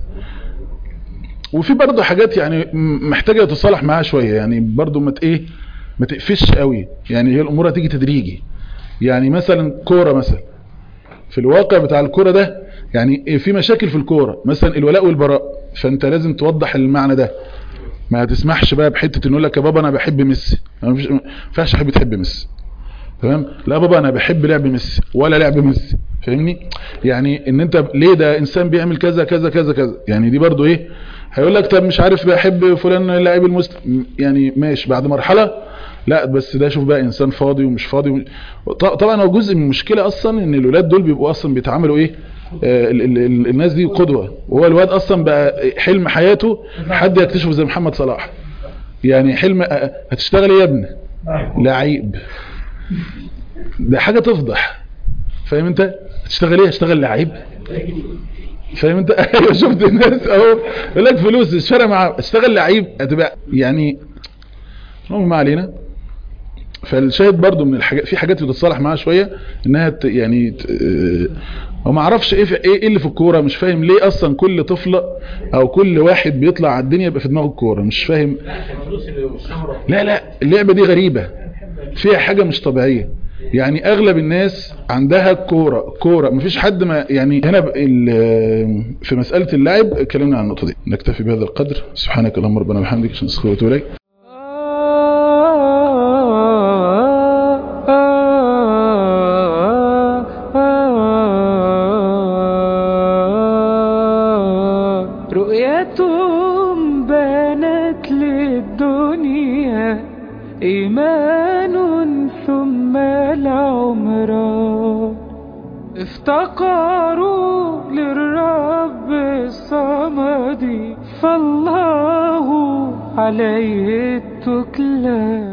وفي برضه حاجات يعني م- محتاجه تتصالح معاها شويه يعني برضه ما ت- ايه ما تقفش قوي يعني هي الامور هتيجي تدريجي يعني مثلا كوره مثلا في الواقع بتاع الكوره ده يعني في مشاكل في الكوره مثلا الولاء والبراء فانت لازم توضح المعنى ده ما تسمحش بقى بحته انه يقول لك يا بابا انا بحب ميسي ما فيش- ما ينفعش حد تحب ميسي تمام لا بابا انا بحب لعب ميسي ولا لعب ميسي فاهمني يعني ان انت ليه ده انسان بيعمل كذا كذا كذا كذا يعني دي برضو ايه هيقول لك طب مش عارف بحب فلان اللاعب المسلم يعني ماشي بعد مرحله لا بس ده شوف بقى انسان فاضي ومش فاضي ومش... ط- طبعا هو جزء من المشكله اصلا ان الولاد دول بيبقوا اصلا بيتعاملوا ايه آه ال ال ال الناس دي قدوه وهو الواد اصلا بقى حلم حياته حد يكتشفه زي محمد صلاح يعني حلم آه، هتشتغل ايه يا ابني لعيب ده حاجة تفضح فاهم انت هتشتغل ايه هشتغل لعيب فاهم انت ايوه شفت الناس اهو يقول لك فلوس مش فارقه معاه اشتغل لعيب هتبقى يعني المهم ما علينا فالشاهد برضو من الحاجات في حاجات بتتصالح معاها شويه انها ت... يعني ت... اه، وما اعرفش ايه في... ايه إيه اللي في الكوره مش فاهم ليه اصلا كل طفله او كل واحد بيطلع على الدنيا يبقى في دماغه الكوره مش فاهم الفلوس اللي والشهرة لا لا اللعبة دي غريبة فيها حاجة مش طبيعية يعني اغلب الناس عندها كورة كورة مفيش حد ما يعني هنا ب- ال- في مسألة اللعب اتكلمنا عن النقطة دي نكتفي بهذا القدر سبحانك اللهم ربنا وبحمدك عشان نستغفرك ونتوب اليك رؤيتهم بانت للدنيا إيمان ثم العمران افتقروا للرب الصمد فالله عليه التكلان